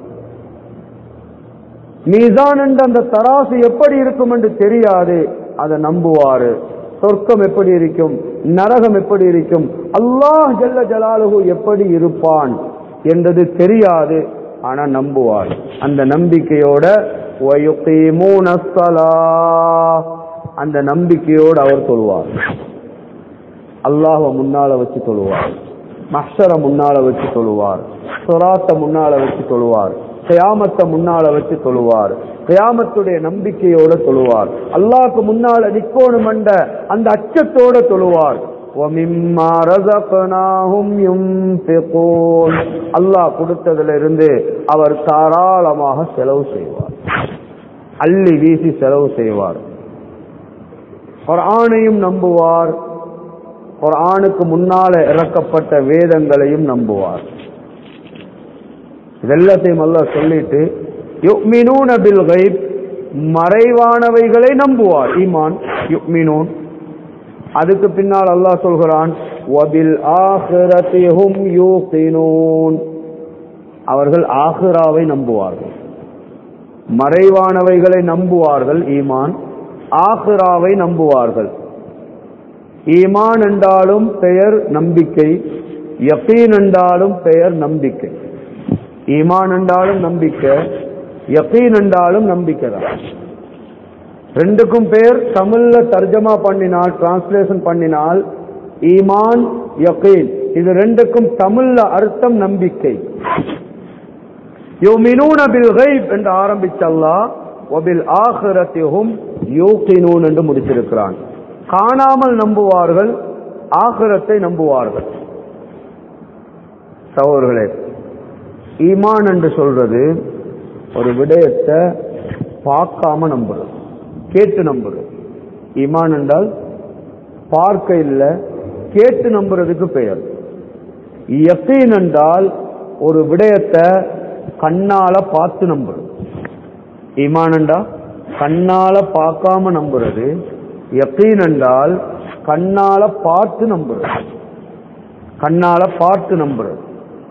மீசான் என்ற அந்த தராசு எப்படி இருக்கும் என்று தெரியாது அதை நம்புவாரு சொர்க்கம் எப்படி இருக்கும் நரகம் எப்படி இருக்கும் அல்லாஹ் ஜல்ல ஜலாலுகு எப்படி இருப்பான் என்றது தெரியாது ஆனா நம்புவார் அந்த நம்பிக்கையோட وَيُقِيمُونَ الصَّلَاةَ அந்த நம்பிக்கையோடு அவர் தொழுவார் அல்லாஹ்வ முன்னால வச்சு தொழுவார் மஹ்ஷர முன்னால வச்சு தொழுவார் சொராத்த முன்னால வச்சு தொழுவார் கியாமத்தை முன்னால வச்சு தொழுவார் கியாமத்துடைய நம்பிக்கையோட தொழுவார் அல்லாஹ்க்கு முன்னால நிக்கோணும் என்ற அந்த அச்சத்தோட தொழுவார் وَمِمَّا رَزَقْنَاهُمْ يُنْفِقُونَ அல்லாஹ் கொடுத்ததுல இருந்து அவர் தாராளமாக செலவு செய்வார் அள்ளி வீசி செலவு செய்வார் குர்ஆனையும் நம்புவார் குர்ஆனுக்கு முன்னால இறக்கப்பட்ட வேதங்களையும் நம்புவார் இதெல்லாத்தையும் அல்லாஹ் சொல்லிட்டு யுக்மினூன பில் கைப் மறைவானவைகளை நம்புவார் ஈமான் யுக்மினூன் அதுக்கு பின்னால் அல்லாஹ் சொல்கிறான் வபில் ஆஹிரத்தி ஹும் யூகினூன் அவர்கள் ஆஹிராவை நம்புவார்கள் மறைவானவைகளை நம்புவார்கள் ஈமான் ஆஹிராவை நம்புவார்கள் ஈமான் என்றாலும் பெயர் நம்பிக்கை யகீன் என்றாலும் பெயர் நம்பிக்கை ஈமான் என்றாலும் நம்பிக்கை யகீன் என்றாலும் நம்பிக்கை தான் ரெண்டுக்கும் பேர் தமிழ்ல தர்ஜமா பண்ணினால் டிரான்ஸ்லேஷன் பண்ணினால் ஈமான் யகீன் இது ரெண்டுக்கும் தமிழ்ல அர்த்தம் நம்பிக்கை யுமினூன பில் கைப் என்று ஆரம்பிச்ச அல்லாஹ் வபில் ஆஹிரத்திஹும் யூகினூன் என்று முடித்திருக்கிறான் காணாமல் நம்புவார்கள் ஆகிரத்தை நம்புவார்கள் சகோதரர்களே ஈமான் என்று சொல்றது ஒரு விடயத்தை பார்க்காம நம்புறது கேட்டு நம்புறது ஈமான் என்றால் பார்க்க இல்ல கேட்டு நம்புறதுக்கு பெயர் யக்கீன் என்றால் ஒரு விடயத்தை கண்ணால பார்த்து நம்புறது ஈமான் என்றா கண்ணால பார்க்காம நம்புறது யக்கீன் என்றால் கண்ணால பார்த்து நம்புறது கண்ணால பார்த்து நம்புறது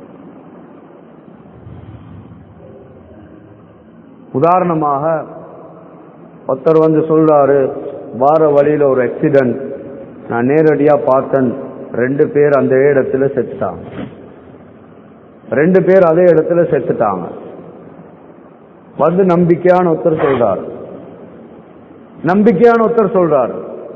உதாரணமாக ஒருத்தர் வந்து சொல்றாரு வார வழியில ஒரு ஆக்சிடென்ட் நான் நேரடியா பார்த்தேன் ரெண்டு பேர் அந்த இடத்துல செத்துட்டாங்க ரெண்டு பேர் அதே இடத்துல செத்துட்டாங்க வந்து நம்பிக்கையான ஒருத்தர் சொல்றாரு நம்பிக்கையான ஒருத்தர் சொல்றாரு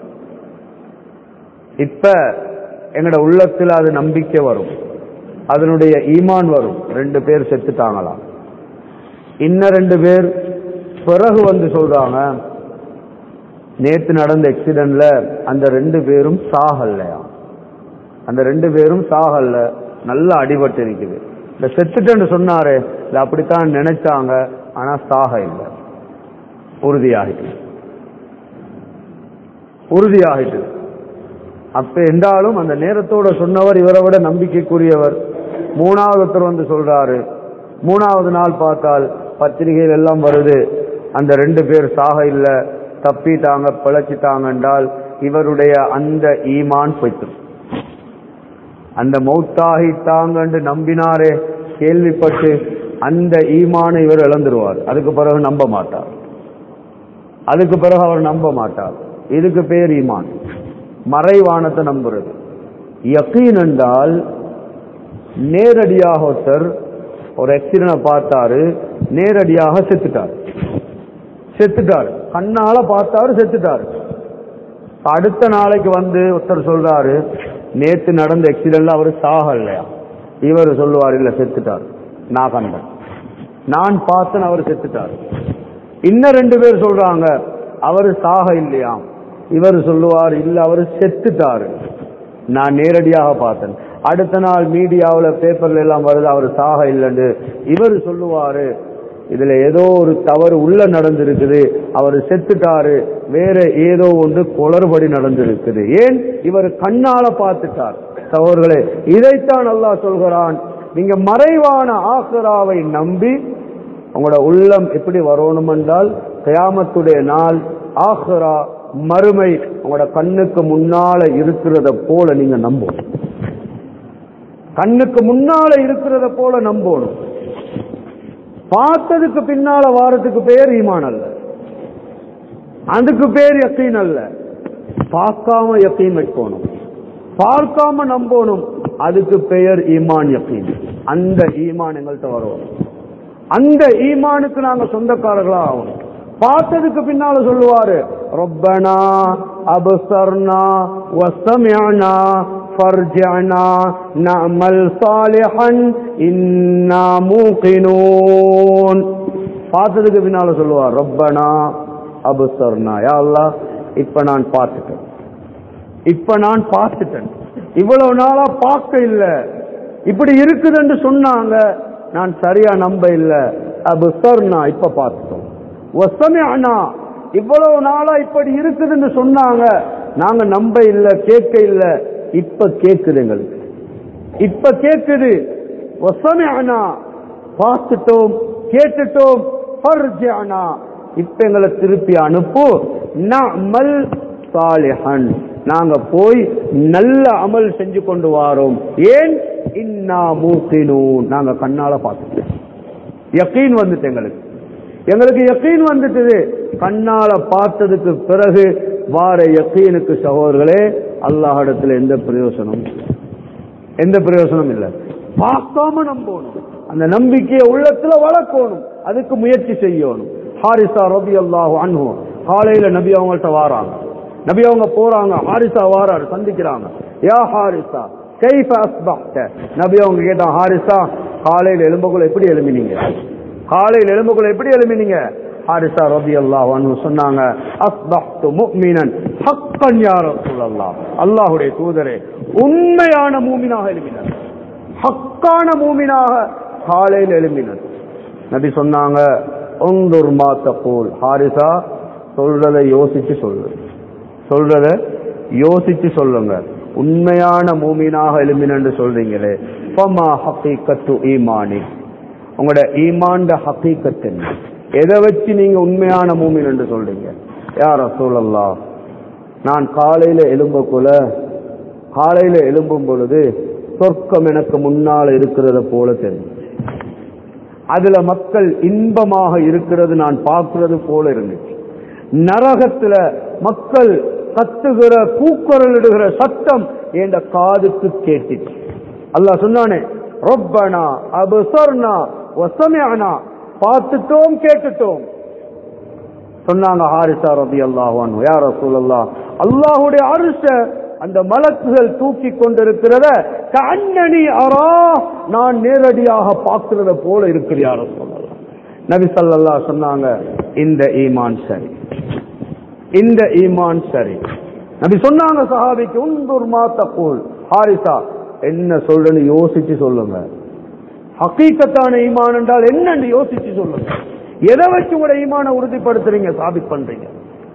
இப்ப எங்கட உள்ளத்துல அது நம்பிக்கை வரும் அதனுடைய ஈமான் வரும் ரெண்டு பேர் செத்துட்டாங்களாம் இன்னும் ரெண்டு பேர் பிறகு வந்து சொல்றாங்க நேத்து நடந்த ஆக்சிடென்ட்ல அந்த ரெண்டு பேரும் சாகல்லையா அந்த ரெண்டு பேரும் சாகல்ல நல்லா அடிபட்டு இருக்குது இந்த செத்துட்டேன்னு சொன்னாரு இல்ல அப்படித்தான் நினைச்சாங்க ஆனா சாக இல்லை உறுதியாகிட்டு உறுதியாகிட்டு அப்ப என்றாலும் அந்த நேரத்தோட சொன்னவர் இவரை விட நம்பிக்கைக்குரியவர் மூணாவது ஒருத்தர் வந்து சொல்றாரு மூணாவது நாள் பார்த்தால் பத்திரிகைகள் எல்லாம் வருது அந்த ரெண்டு பேர் சாக இல்ல தப்பிட்டாங்க பிழைச்சிட்டாங்க என்றால் இவருடைய அந்த ஈமான் போய்த்து அந்த மௌத்தாகிட்டாங்க நம்பினாரே கேள்விப்பட்டு அந்த ஈமானை இவர் இழந்துருவார் அதுக்கு பிறகு நம்ப மாட்டார் அதுக்கு பிறகு அவர் நம்ப மாட்டார் இதுக்கு பேர் ஈமான் மறைவானத்தை நம்புறது யக்கீன் என்றால் நேரடியாக ஒருத்தர் ஒரு ஆக்சிடென்ட் பார்த்தாரு நேரடியாக செத்துட்டார் செத்துட்டார் கண்ணால பார்த்தாரு செத்துட்டாரு அடுத்த நாளைக்கு வந்து ஒருத்தர் சொல்றாரு நேத்து நடந்த ஆக்சிடென்ட்ல அவர் சாகலையா இவர் சொல்லுவார் இல்ல செத்துட்டார் நான் கண்டேன் நான் பார்த்தேன் அவர் செத்துட்டார் இன்னும் ரெண்டு பேர் சொல்றாங்க அவர் சாக இல்லையா இவர் சொல்லுவார் இல்ல அவர் செத்துட்டாரு நான் நேரடியாக பார்த்தேன் அடுத்த நாள் மீடியாவில் பேப்பர்ல எல்லாம் வருது அவர் சாக இல்லைன்னு இவர் சொல்லுவாரு இதுல ஏதோ ஒரு தவறு உள்ள நடந்திருக்குது அவர் செத்துட்டாரு வேற ஏதோ ஒன்று குளறுபடி நடந்திருக்குது ஏன் இவர் கண்ணால பார்த்துட்டார் சகோதரர்களே இதைத்தான் அல்லாஹ் சொல்கிறான் நீங்க மறைவான ஆசிராவை நம்பி உங்களோட உள்ளம் எப்படி வரணும் என்றால் கயாமத்துடைய நாள் ஆஹ்ரா மறுமை உங்களோட கண்ணுக்கு முன்னால இருக்கிறத போல நீங்க நம்பணும் கண்ணுக்கு முன்னால இருக்கிறத போல நம்பணும் பார்த்ததுக்கு பின்னால வாரத்துக்கு பேர் ஈமான் அல்ல அதுக்கு பேர் யக்கீன் அல்ல பார்க்காம யக்கீன் வைக்கணும் பார்க்காம நம்பணும் அதுக்கு பெயர் ஈமான் யக்கீன் அந்த ஈமான் எங்கள்கிட்ட வரும் அந்த ஈமானுக்கு நாங்க சொந்தக்காரர்களா ஆகணும் பார்த்ததுக்கு பின்னால சொல்லுவாரு ரொப்பனா அபசர்னா வசமியானா ஃபர்ஜனா நமல் சாலிஹன் இன்னா மூகினூன் பார்த்ததுக்கு பின்னால சொல்லுவார் ரொப்பனா அபசர்னா யா அல்லாஹ் இப்ப நான் பார்த்துட்டேன் இப்ப நான் பார்த்துட்டேன் இவ்வளவு நாளா பார்க்க இல்ல இப்படி இருக்குதுன்னு சொன்னாங்க நான் சரியா நம்ப இல்ல அபசர்னா இப்ப பார்த்துட்டோம் வசமியானா இவ்வளவு நாளா இப்படி இருக்குதுன்னு சொன்னாங்க நாங்க நம்ப இல்ல கேட்க இல்ல இப்ப கேக்குது எங்களுக்கு இப்ப கேக்குது வசமியானா பார்த்துட்டோம் கேட்டுட்டோம் ஃபர்ஜிஅனா இப்ப எங்களை திருப்பி அனுப்பு நமல் சாலிஹன் நாங்க போய் நல்ல அமல் செஞ்சு கொண்டு வாரோம் ஏன் இன்னா மூக்கினூன் நாங்க கண்ணால பார்த்துட்டோம் யக்கீன் வந்துட்டு எங்களுக்கு எங்களுக்கு யக்கீன் வந்துட்டது கண்ணால பார்த்ததுக்கு பிறகு வார யக்கீனுக்கு சகோதரர்களே அல்லாஹிடத்துல எந்த பிரயோசனமும் இல்லை. எந்த பிரயோசனம் இல்லை பார்க்காம நம்பணும் அந்த நம்பிக்கையை உள்ளத்துல வளர்க்கணும் அதுக்கு முயற்சி செய்யணும் ஹாரிசா ரபி அல்லாஹு அன்ஹு காலையில நபி அவங்கள்ட்ட வாராங்க நபி அவங்க போறாங்க ஹாரிசா வாராரு சந்திக்கிறாங்க யா ஹாரிசா கைஃப அஸ்பஹ்த நபி அவங்க கேட்டாங்க ஹாரிசா காலையில எலும்புக்குள்ள எப்படி எழும்பினீங்க காலையில் எலும்புக்குள்ள எப்படி எழுப்பினீங்க ஹாரிசா ரபி அல்லாஹ் சொன்னாங்க அஸ்பஹ்து முஃமினன் ஹக்கன் யா ரசூலல்லாஹ் அல்லாஹ்வுடைய தூதரே உண்மையான மூமினாக எழுப்பினார் ஹக்கான மூமினாக காலையில் எழுப்பினார் நபி சொன்னாங்க ஒந்தூர் மாத்த போல் ஹாரிசா சொல்றதை யோசிச்சு சொல்லு சொல்றத யோசிச்சு சொல்லுங்க உண்மையான மூமினாக எழுப்பினு சொல்றீங்களே ஃபமா ஹக்கீக்கத்து ஈமானி உங்களோட ஈமாண்ட ஹக்கீக்கத் என்ன எதை வச்சு நீங்க உண்மையான மூமின் என்று சொல்றீங்க யார சூழல்லா நான் காலையில எலும்பக்குள்ள காலையில எழும்பும் பொழுது சொர்க்கம் எனக்கு முன்னால் இருக்கிறத போல தெரியும் அதுல மக்கள் இன்பமாக இருக்கிறது நான் பார்க்கிறது போல இருந்துச்சு நரகத்துல மக்கள் கத்துகிற கூக்குரலிடுகிற சத்தம் என்ற காதுக்கு கேட்டுச்சு அல்லாஹ் சொன்னானே ரொப்பனா அபுசர்னா வசமியானா பார்த்துட்டோம் கேட்டுட்டோம் சொன்னாங்க ஹாரிசா ரபி அல்லாஹான் யார் ரசூலல்லா அல்லாஹுடைய அரிச அந்த மலக்குகள் தூக்கி கொண்டிருக்கிறத கண்ணனி அரா நான் நேரடியாக பார்க்கிறத போல இருக்கிற யார சொல்லலாம் நபி ஸல்லல்லாஹு சொன்னாங்க இந்த ஈமான் சரி இந்த ஈமான் சரி நபி சொன்னாங்க சஹாபிக்கு உந்தூர் மாத்த போல் ஹாரிசா என்ன சொல்றேன்னு யோசிச்சு சொல்லுங்க ஹக்கீக்கத்தான ஈமான் என்றால் என்னன்னு யோசிச்சு சொல்லுங்க எதை வச்சு உங்களோட ஈமான உறுதிப்படுத்துறீங்க சாபித் பண்றீங்க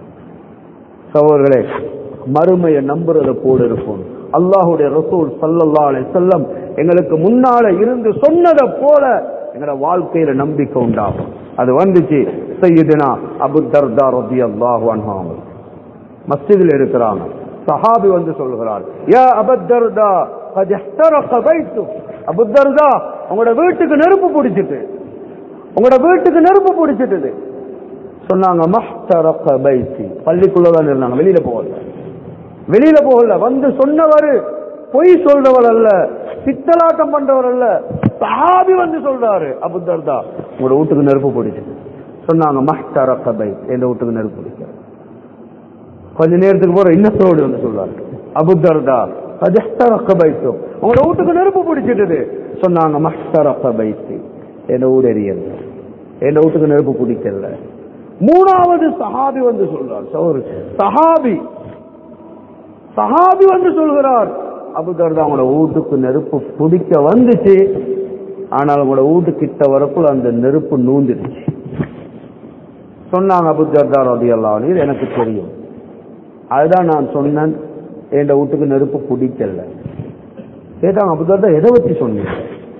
சகோதரர்களே மறுமையை நம்புறத போல இருக்கும் அல்லாஹுடைய ரசூல் சல்லல்லா அலைஹி செல்லம் எங்களுக்கு முன்னால இருந்து சொன்னதை போல எங்களோட வாழ்க்கையில நம்பிக்கை உண்டாகும் அது வந்துச்சு சையதுனா அபு தர்தா ரபி அல்லாஹு அன்ஹாங்க மஸ்ஜிதில் இருக்கிறாங்க சஹாபி வந்து சொல்கிறார் யா அபத்தர்தா قد احترق بيتك அபு தர்தா உங்களோட வீட்டுக்கு நெருப்பு பிடிச்சிட்டு உங்களோட வீட்டுக்கு நெருப்பு பிடிச்சிட்டது சொன்னாங்க மஹ்தரக பைத்தி பள்ளிக்குள்ளதான் இருந்தாங்க வெளியில போகல வெளியில போகல வந்து சொன்னவர் பொய் சொல்றவர் அல்ல பித்தலாட்டம் பண்றவர் அல்ல சஹாபி வந்து சொல்றாரு அபு தர்தா உங்களோட வீட்டுக்கு நெருப்பு பிடிச்சிட்டு சொன்னாங்க மஹ்தரக பைத் எந்த வீட்டுக்கு நெருப்பு பிடிக்க கொஞ்ச நேரத்துக்கு போற இன்னத்தோடு வந்து சொல்றாரு அபு தர்தா கஜஸ்தரக்க பைத்தோ உங்களோட வீட்டுக்கு நெருப்பு பிடிச்சிட்டது சொன்னாங்க மஹ்தரக்க பைத்தி என் ஊர் எரியல என் வீட்டுக்கு நெருப்பு பிடிக்கல மூணாவது சஹாபி வந்து சொல்றார் சௌரு சஹாபி சஹாபி வந்து சொல்கிறார் அபுதர்தா அவங்களோட வீட்டுக்கு நெருப்பு பிடிக்க வந்துச்சு ஆனால் உங்களோட வீட்டு கிட்ட வரக்குள்ள அந்த நெருப்பு நூந்துடுச்சு சொன்னாங்க அபுதர்தா ரதி அல்லாஹ் எனக்கு தெரியும் அதுதான் நான் சொன்னேன் என் வீட்டுக்கு நெருப்பு பிடிக்கல கேட்டாங்க அபுதர்தா எதை வச்சு சொன்னீங்க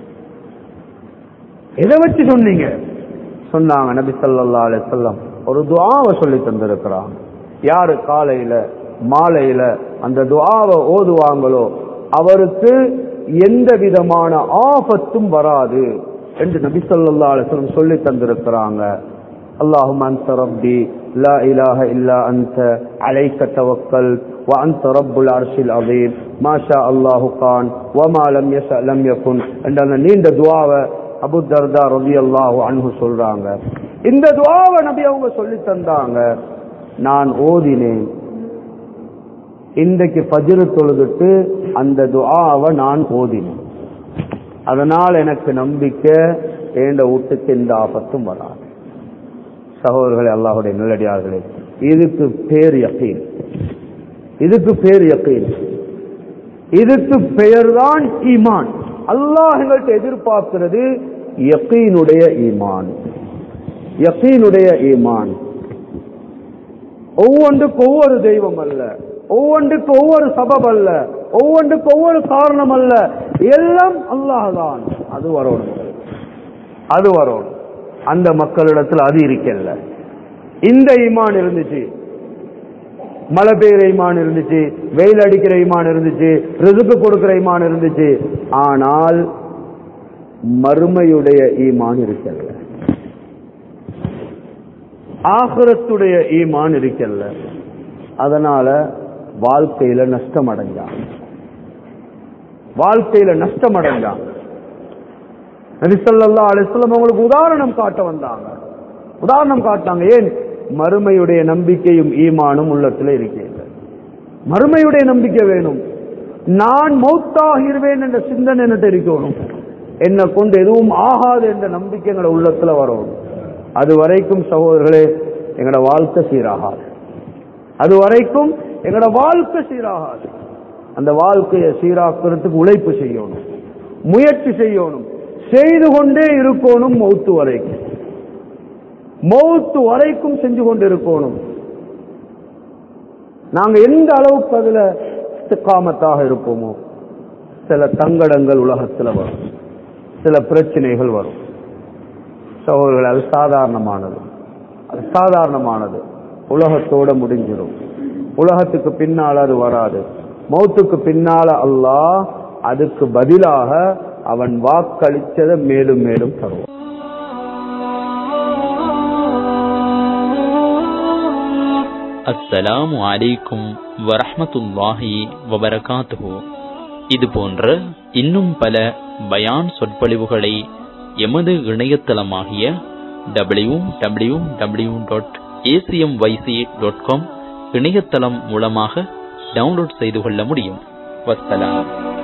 எதை வச்சு சொன்னீங்க சொன்னாங்க நபி ஸல்லல்லாஹு அலைஹி வஸல்லம் ஒரு துஆவை சொல்லி தந்திருக்கிறாங்க யாரு காலையில மாலையில அந்த துஆவை ஓதுவாங்களோ அவருக்கு எந்த விதமான ஆபத்தும் வராது என்று நபி ஸல்லல்லாஹு அலைஹி வஸல்லம் சொல்லி தந்திருக்கிறாங்க اللهم أنت ربي لا إله إلا أنت عليك توكلت وأنت رب العرش العظيم ما شاء الله كان وما لم يشاء لم يكن என்ற அந்த நீண்ட துஆவை அபு தர்தா ரவி அல்லாஹு அன்ஹு சொல்றாங்க இந்த துஆவை நபி அவங்க சொல்லி தந்தாங்க நான் ஓதினேன் இன்றைக்கு பஜ்ரு தொழுதுட்டு அந்த துஆவை நான் ஓதினேன் அதனால் எனக்கு நம்பிக்கை ஏண்ட வீட்டுக்கு எந்த ஆபத்தும் வராது சகோதரர்களே அல்லாஹுடைய நல்லடியார்களே இதுக்கு பேர் யக்கீன் இதுக்கு பேர் யக்கீன் இதுக்கு பெயர்தான் ஈமான் அல்லாஹ் எங்கள்கிட்ட எதிர்பார்க்கிறது யக்கீனுடைய ஈமான் யக்கீனுடைய ஈமான் ஒவ்வொன்றுக்கு ஒவ்வொரு தெய்வம் அல்ல ஒவ்வொன்றுக்கு ஒவ்வொரு சபப் அல்ல ஒவ்வொன்றுக்கு ஒவ்வொரு காரணம் அல்ல எல்லாம் அல்லாஹ் தான் அது வரணும் அது வரணும் அந்த மக்களிடத்தில் அது இருக்கல்ல இந்த ஈமான் இருந்துச்சு மழை பெய்கிற ஈமான் இருந்துச்சு வெயில் அடிக்கிற ஈமான் இருந்துச்சு ரிசுக்கு கொடுக்கிற ஈமான் இருந்துச்சு ஆனால் மறுமையுடைய ஈமான் இருக்கல்ல ஆகிரத்துடைய ஈமான் இருக்கல்ல அதனால வாழ்க்கையில நஷ்டம் அடைஞ்சான் வாழ்க்கையில நஷ்டம் அடைஞ்சான் நபிசல்லா அலிஸ்லாம் அவங்களுக்கு உதாரணம் காட்ட வந்தாங்க உதாரணம் காட்டினாங்க ஏன் மறுமையுடைய நம்பிக்கையும் ஈமானும் உள்ளத்துல இருக்கிறது மறுமையுடைய நம்பிக்கை வேணும் நான் மௌத்தாகிருவேன் என்ற சிந்தனை என்னட்டு இருக்கணும் என்னை கொண்டு எதுவும் ஆகாது என்ற நம்பிக்கை எங்களோட உள்ளத்துல வரணும் அது வரைக்கும் சகோதரர்களே எங்களோட வாழ்க்கை சீராகாது அது வரைக்கும் எங்களோட வாழ்க்கை சீராகாது அந்த வாழ்க்கையை சீராக்கிறதுக்கு உழைப்பு செய்யணும் முயற்சி செய்யணும் செய்து கொண்டே இருக்கணும் மௌத்து வரைக்கும் மௌத்து வரைக்கும் செஞ்சு கொண்டு இருக்கணும் நாங்க எந்த அளவுக்கு அதுல காமத்தாக இருப்போமோ சில தங்கடங்கள் உலகத்துல வரும் சில பிரச்சனைகள் வரும் சகோதரர்கள் அது சாதாரணமானது அது சாதாரணமானது உலகத்தோட முடிஞ்சிடும் உலகத்துக்கு பின்னால் அது வராது மௌத்துக்கு பின்னால அல்லாஹ் அதுக்கு பதிலாக அவன் வாக்களித்ததை மேலும் மேலும் தருவான் அஸ்ஸலாமு அலைக்கும் வரஹ்மத்துல்லாஹி வபரகாத்துஹு இது போன்ற இன்னும் பல பயான் சொற்பொழிவுகளை எமது இணையதளமாகிய W W W dot ACM YC dot com இணையதளம் மூலமாக டவுன்லோட் செய்து கொள்ள முடியும் வஸ்ஸலாம்